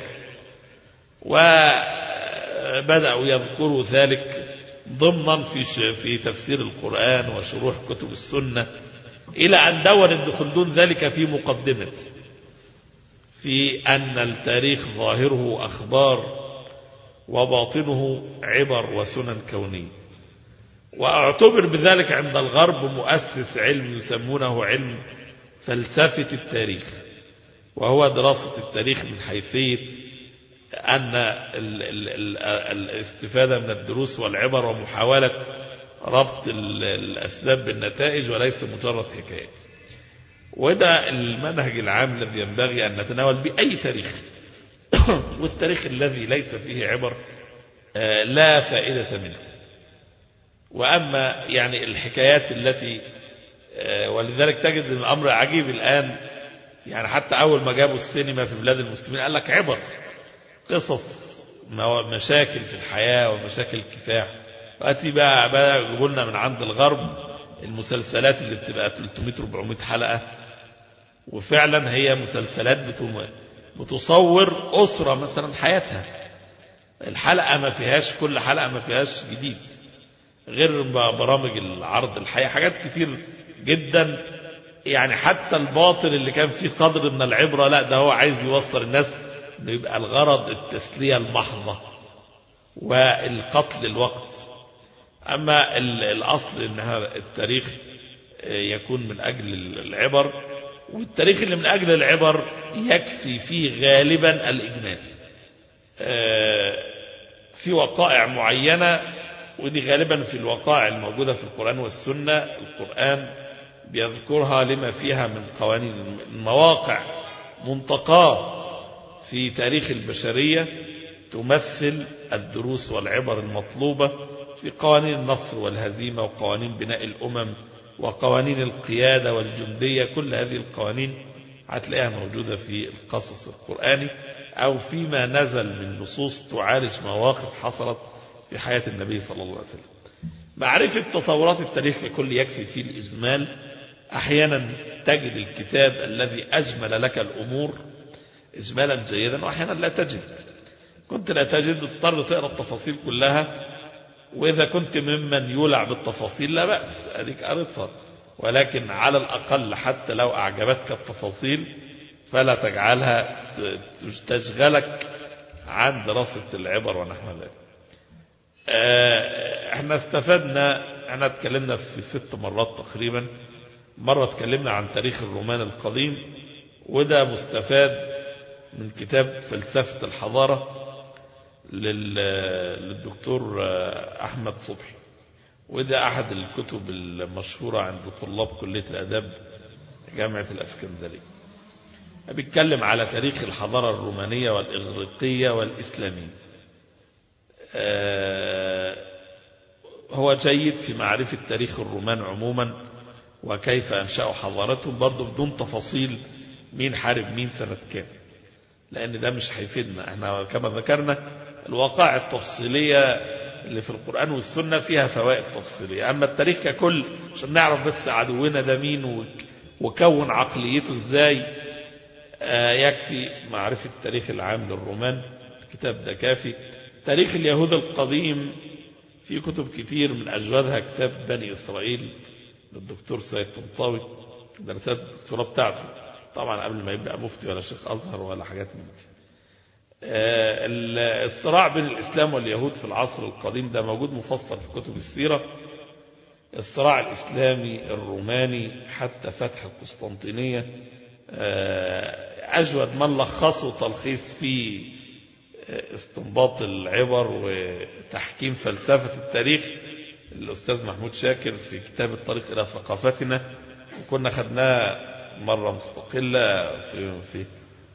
وبدأوا يذكروا ذلك ضمنا في في تفسير القرآن وشروح كتب السنة إلى أن دون ابن خلدون ذلك في مقدمته في أن التاريخ ظاهره أخبار وباطنه عبر وسنن كونية واعتبر بذلك عند الغرب مؤسس علم يسمونه علم فلسفة التاريخ وهو دراسة التاريخ من حيثية أن ال ال ال الاستفادة من الدروس والعبر ومحاولة ربط الأسباب بالنتائج وليس مجرد حكايات وده المنهج العام الذي ينبغي أن نتناول بأي تاريخ والتاريخ الذي ليس فيه عبر لا فائدة منه وأما يعني الحكايات التي ولذلك تجد أن الأمر عجيب الآن يعني حتى أول ما جابوا السينما في بلاد المسلمين قال لك عبر قصص مشاكل في الحياة ومشاكل الكفاح وأتي بقى, بقى يجيبوا لنا من عند الغرب المسلسلات اللي بتبقى 300-400 حلقة وفعلا هي مسلسلات بتصور أسرة مثلا حياتها الحلقة ما فيهاش كل حلقة ما فيهاش جديد غير برامج العرض الحياة حاجات كتير جدا يعني حتى الباطل اللي كان فيه قدر من العبرة لا ده هو عايز يوصل الناس انه يبقى الغرض التسلية المحضة والقتل الوقت أما ال- الأصل أن هذا التاريخ يكون من أجل العبر والتاريخ اللي من أجل العبر يكفي فيه غالبا الإجمال آه، في وقائع معينة ودي غالبا في الوقائع الموجودة في القرآن والسنة القرآن بيذكرها لما فيها من قوانين المواقع منتقاه في تاريخ البشرية تمثل الدروس والعبر المطلوبة في قوانين النصر والهزيمة وقوانين بناء الأمم وقوانين القيادة والجندية كل هذه القوانين هتلاقيها موجودة في القصص القرآني أو فيما نزل من نصوص تعالج مواقف حصلت في حياة النبي صلى الله عليه وسلم معرفة تطورات التاريخ ككل يكفي فيه الإجمال أحيانا تجد الكتاب الذي أجمل لك الأمور إجمالا جيدا وأحيانا لا تجد كنت لا تجد تضطر تقرأ التفاصيل كلها وإذا كنت ممن يولع بالتفاصيل لا بأس أديك قريتها ولكن على الأقل حتى لو أعجبتك التفاصيل فلا تجعلها ت- تشغلك عن دراسة العبر ونحو ذلك آه، احنا استفدنا احنا اتكلمنا في ست مرات تقريبا مرة اتكلمنا عن تاريخ الرومان القديم وده مستفاد من كتاب فلسفة الحضارة لل- للدكتور آه، أحمد صبحي وده أحد الكتب المشهورة عند طلاب كلية الأداب جامعة الأسكندرية بيتكلم على تاريخ الحضارة الرومانية والإغريقية والإسلامية آه، هو جيد في معرفة تاريخ الرومان عموما وكيف أنشأوا حضارتهم برضه بدون تفاصيل مين حارب مين سنة كام لأن ده مش هيفيدنا احنا كما ذكرنا الوقائع التفصيلية اللي في القرآن والسنة فيها فوائد تفصيلية أما التاريخ ككل عشان نعرف بس عدونا ده مين وك- وكون عقليته ازاي آه، يكفي معرفة التاريخ العام للرومان الكتاب ده كافي تاريخ اليهود القديم في كتب كتير من أجودها كتاب بني إسرائيل للدكتور سيد طنطاوي دراسات الدكتوراه بتاعته طبعا قبل ما يبقى مفتي ولا شيخ أزهر ولا حاجات من دي آه، ال- الصراع بين الإسلام واليهود في العصر القديم ده موجود مفصل في كتب السيرة الصراع الإسلامي الروماني حتى فتح القسطنطينية آه، أجود من لخصوا تلخيص في آه، استنباط العبر وتحكيم فلسفة التاريخ الأستاذ محمود شاكر في كتاب الطريق إلى ثقافتنا وكنا خدناه مرة مستقلة في, في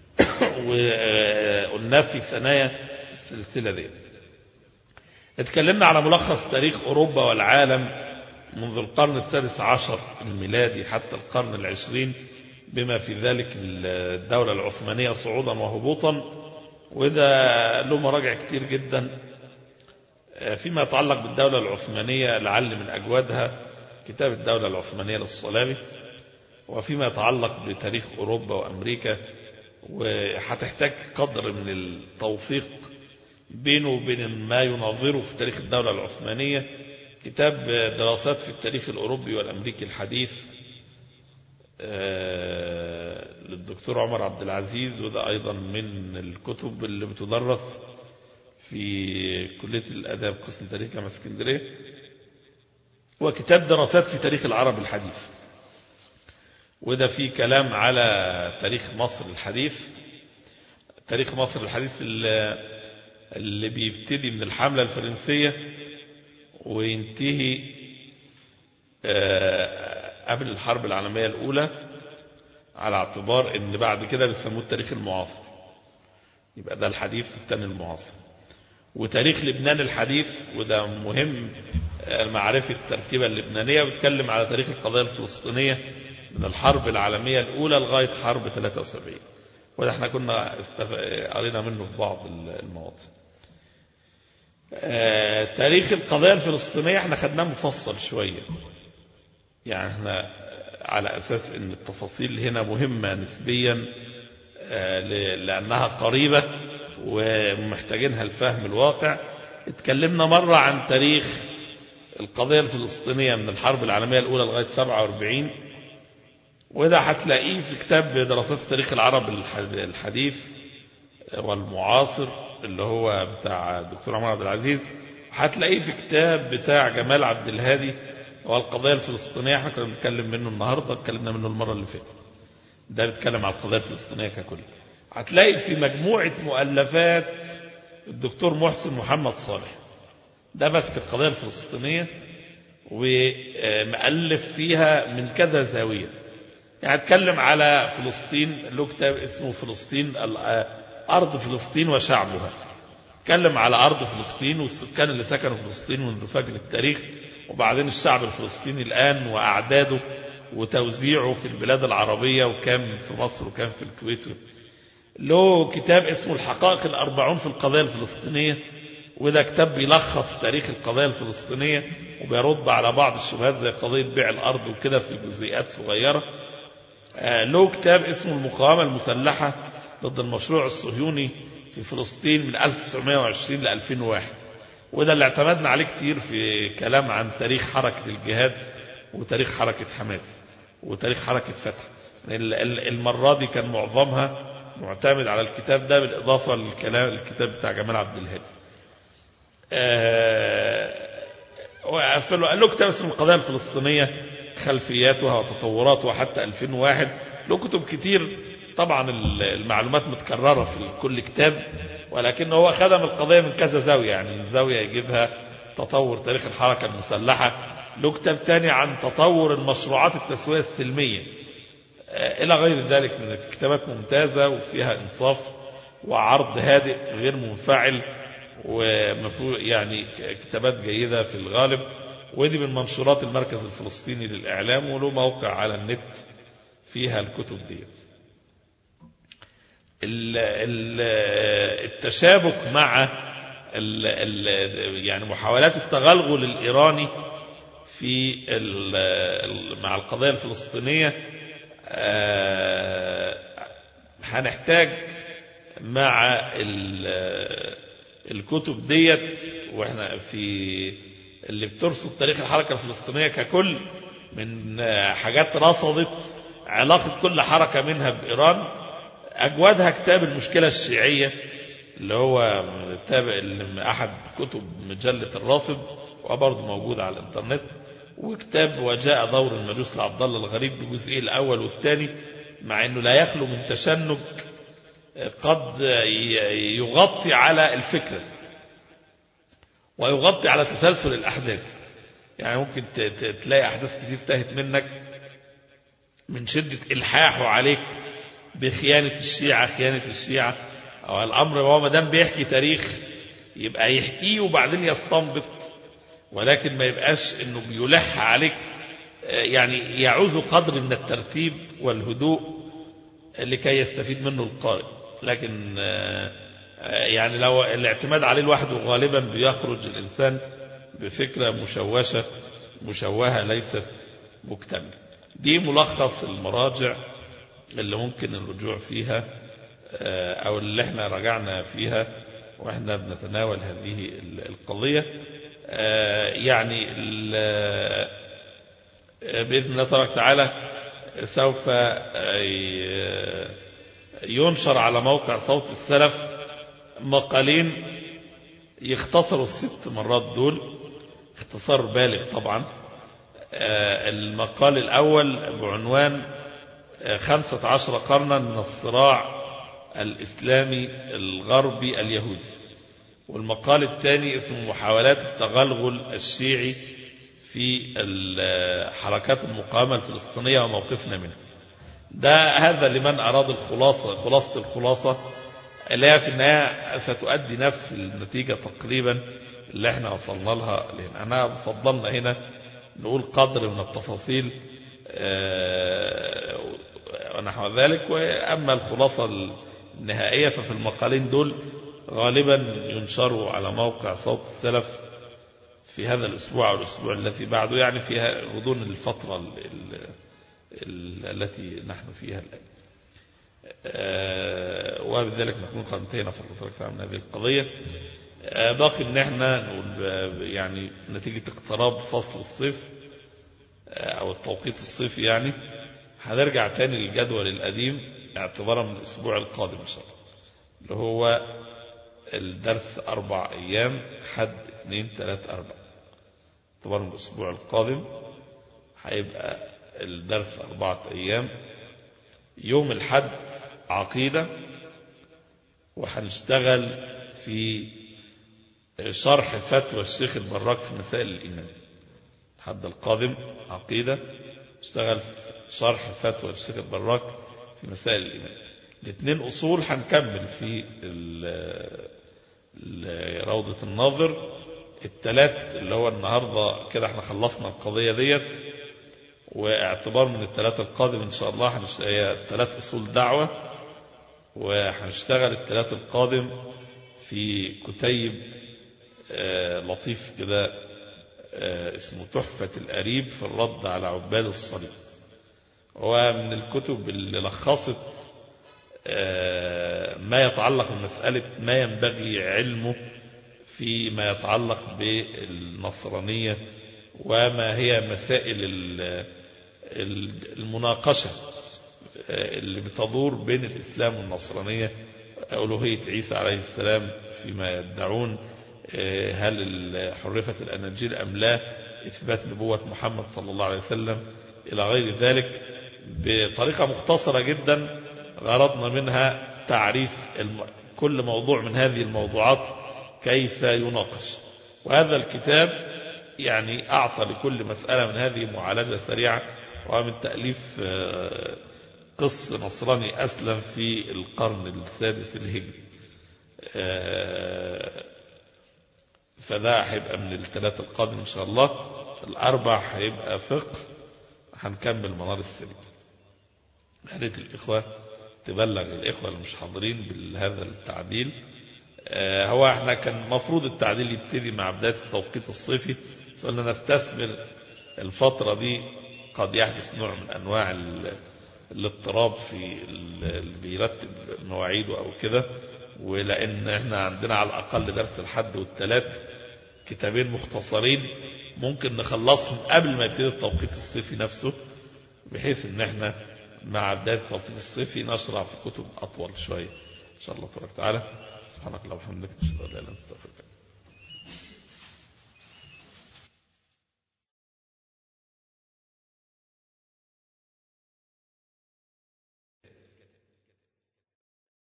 وقلنا في ثنايا السلسلة دي اتكلمنا على ملخص تاريخ أوروبا والعالم منذ القرن السادس عشر الميلادي حتى القرن العشرين بما في ذلك الدولة العثمانية صعودا وهبوطا وده له مراجع كتير جدا فيما يتعلق بالدولة العثمانية لعل من أجودها كتاب الدولة العثمانية للصلابي وفيما يتعلق بتاريخ أوروبا وأمريكا وهتحتاج قدر من التوثيق بينه وبين ما يناظره في تاريخ الدولة العثمانية كتاب دراسات في التاريخ الأوروبي والأمريكي الحديث آه، للدكتور عمر عبد العزيز وده أيضا من الكتب اللي بتدرس في كلية الأداب قسم تاريخ جامعة اسكندرية وكتاب دراسات في تاريخ العرب الحديث وده فيه كلام على تاريخ مصر الحديث تاريخ مصر الحديث اللي اللي بيبتدي من الحملة الفرنسية وينتهي آه، قبل الحرب العالمية الأولى على اعتبار ان بعد كده بيسموه التاريخ المعاصر يبقى ده الحديث الثاني المعاصر وتاريخ لبنان الحديث وده مهم آه، معرفة التركيبة اللبنانية وبيتكلم على تاريخ القضية الفلسطينية من الحرب العالمية الأولى لغاية حرب 73 وده احنا كنا استف... قرينا منه في بعض المواضيع آه، تاريخ القضية الفلسطينية احنا خدناه مفصل شوية يعني احنا على أساس ان التفاصيل هنا مهمة نسبيا آه، ل- لأنها قريبة ومحتاجينها الفهم الواقع اتكلمنا مرة عن تاريخ القضية الفلسطينية من الحرب العالمية الأولى لغاية 47 وده هتلاقيه في كتاب دراسات في تاريخ العرب الح- الحديث والمعاصر اللي هو بتاع الدكتور عمر عبد العزيز هتلاقيه في كتاب بتاع جمال عبد الهادي هو القضية الفلسطينية احنا كنا بنتكلم منه النهاردة اتكلمنا منه المرة اللي فاتت ده بيتكلم على القضية الفلسطينية ككل هتلاقي في مجموعة مؤلفات الدكتور محسن محمد صالح ده ماسك القضية الفلسطينية ومؤلف فيها من كذا زاوية يعني اتكلم على فلسطين له كتاب اسمه فلسطين ال- أرض فلسطين وشعبها اتكلم على أرض فلسطين والسكان اللي سكنوا في فلسطين منذ فجر التاريخ وبعدين الشعب الفلسطيني الآن وأعداده وتوزيعه في البلاد العربية وكم في مصر وكم في الكويت له كتاب اسمه الحقائق الأربعون في القضية الفلسطينية وده كتاب بيلخص تاريخ القضية الفلسطينية وبيرد على بعض الشبهات زي قضية بيع الأرض وكده في جزئيات صغيرة آه، له كتاب اسمه المقاومة المسلحة ضد المشروع الصهيوني في فلسطين من 1920 ل 2001 وده اللي اعتمدنا عليه كتير في كلام عن تاريخ حركة الجهاد وتاريخ حركة حماس وتاريخ حركة فتح ال- ال- المرة دي كان معظمها معتمد على الكتاب ده بالإضافة للكلام الكتاب بتاع جمال عبد الهادي آه، في له كتاب اسمه القضايا الفلسطينية خلفياتها وتطوراتها حتى 2001 له كتب كتير طبعا المعلومات متكررة في كل كتاب ولكن هو خدم القضية من كذا زاوية يعني من زاوية يجيبها تطور تاريخ الحركة المسلحة له كتاب تاني عن تطور المشروعات التسوية السلمية آه، إلى غير ذلك من الكتابات ممتازة وفيها إنصاف وعرض هادئ غير منفعل ومفروض يعني كتابات جيدة في الغالب ودي من منشورات المركز الفلسطيني للإعلام وله موقع على النت فيها الكتب ديت ال- ال- التشابك مع ال ال يعني محاولات التغلغل الإيراني في ال- ال- مع القضية الفلسطينية آه، هنحتاج مع ال- الكتب ديت واحنا في اللي بترصد تاريخ الحركة الفلسطينية ككل من آه، حاجات رصدت علاقة كل حركة منها بإيران أجودها كتاب المشكلة الشيعية اللي هو تابع اللي أحد كتب مجلة الراصد وبرضه موجود على الإنترنت وكتاب وجاء دور المجوس لعبد الله الغريب بجزئه الأول والثاني مع أنه لا يخلو من تشنج قد ي- يغطي على الفكرة ويغطي على تسلسل الأحداث يعني ممكن ت- ت- تلاقي أحداث كتير تاهت منك من شدة إلحاحه عليك بخيانة الشيعة خيانة الشيعة أو الأمر هو ما دام بيحكي تاريخ يبقى يحكيه وبعدين يستنبط ولكن ما يبقاش انه بيلح عليك آه، يعني يعوز قدر من الترتيب والهدوء لكي يستفيد منه القارئ لكن آه، آه، يعني لو الاعتماد عليه لوحده غالبا بيخرج الإنسان بفكرة مشوشة مشوهة ليست مكتملة دي ملخص المراجع اللي ممكن الرجوع فيها آه، أو اللي احنا رجعنا فيها واحنا بنتناول هذه ال- القضية آه، يعني ال- آه، بإذن الله تبارك وتعالى سوف آه، ي- ينشر على موقع صوت السلف مقالين يختصروا الست مرات دول اختصار بالغ طبعا آه، المقال الأول بعنوان آه، خمسة عشر قرنا من الصراع الإسلامي الغربي اليهودي والمقال الثاني اسمه محاولات التغلغل الشيعي في ال- حركات المقاومة الفلسطينية وموقفنا منها ده هذا لمن أراد الخلاصة خلاصة الخلاصة اللي هي في النهاية ستؤدي نفس النتيجة تقريبا اللي احنا وصلنا لها لهنا أنا فضلنا هنا نقول قدر من التفاصيل آه، ونحو ذلك وأما الخلاصة النهائية ففي المقالين دول غالبا ينشروا على موقع صوت السلف في هذا الأسبوع أو الأسبوع الذي بعده يعني في غضون الفترة ال ال ال التي نحن فيها الآن آه، وبذلك نكون قد انتهينا فقط من هذه القضية آه، باقي ان احنا نقول آه، يعني نتيجة اقتراب فصل الصيف آه، او التوقيت الصيفي يعني هنرجع تاني للجدول القديم اعتبارا من الأسبوع القادم إن شاء الله اللي هو الدرس أربع أيام حد اثنين ثلاث أربع اعتبارا من الأسبوع القادم هيبقى الدرس أربعة أيام يوم الحد عقيدة وهنشتغل في شرح فتوى الشيخ البراك في مسائل الإيمان الحد القادم عقيدة اشتغل في شرح فتوى الشيخ البراك في مسائل الإيمان الاثنين أصول هنكمل في روضة الناظر التلات اللي هو النهاردة كده احنا خلصنا القضية ديت واعتبار من الثلاثة القادم ان شاء الله هي ثلاث اصول دعوة وهنشتغل الثلاثة القادم في كتيب لطيف كده اسمه تحفة القريب في الرد على عباد الصليب هو من الكتب اللي لخصت ما يتعلق بمسألة ما ينبغي علمه فيما يتعلق بالنصرانية وما هي مسائل المناقشة اللي بتدور بين الإسلام والنصرانية ألوهية عيسى عليه السلام فيما يدعون هل حرفت الأناجيل أم لا إثبات نبوة محمد صلى الله عليه وسلم إلى غير ذلك بطريقة مختصرة جدا غرضنا منها تعريف كل موضوع من هذه الموضوعات كيف يناقش وهذا الكتاب يعني أعطى لكل مسألة من هذه معالجة سريعة ومن تأليف قص نصراني أسلم في القرن السادس الهجري فده هيبقى من الثلاثة القادم إن شاء الله الأربع هيبقى فقه هنكمل منار السبيل يا ريت الإخوة تبلغ الإخوة اللي مش حاضرين بهذا التعديل هو احنا كان مفروض التعديل يبتدي مع بداية التوقيت الصيفي سؤالنا نستثمر الفترة دي قد يحدث نوع من أنواع الاضطراب في اللي بيرتب مواعيده أو كده ولأن احنا عندنا على الأقل درس الحد والثلاث كتابين مختصرين ممكن نخلصهم قبل ما يبتدي التوقيت الصيفي نفسه بحيث ان احنا مع بداية التوقيت الصيفي نشرع في كتب أطول شوية إن شاء الله تبارك وتعالى سبحانك اللهم وبحمدك نشهد أن لا إله إلا أنت نستغفرك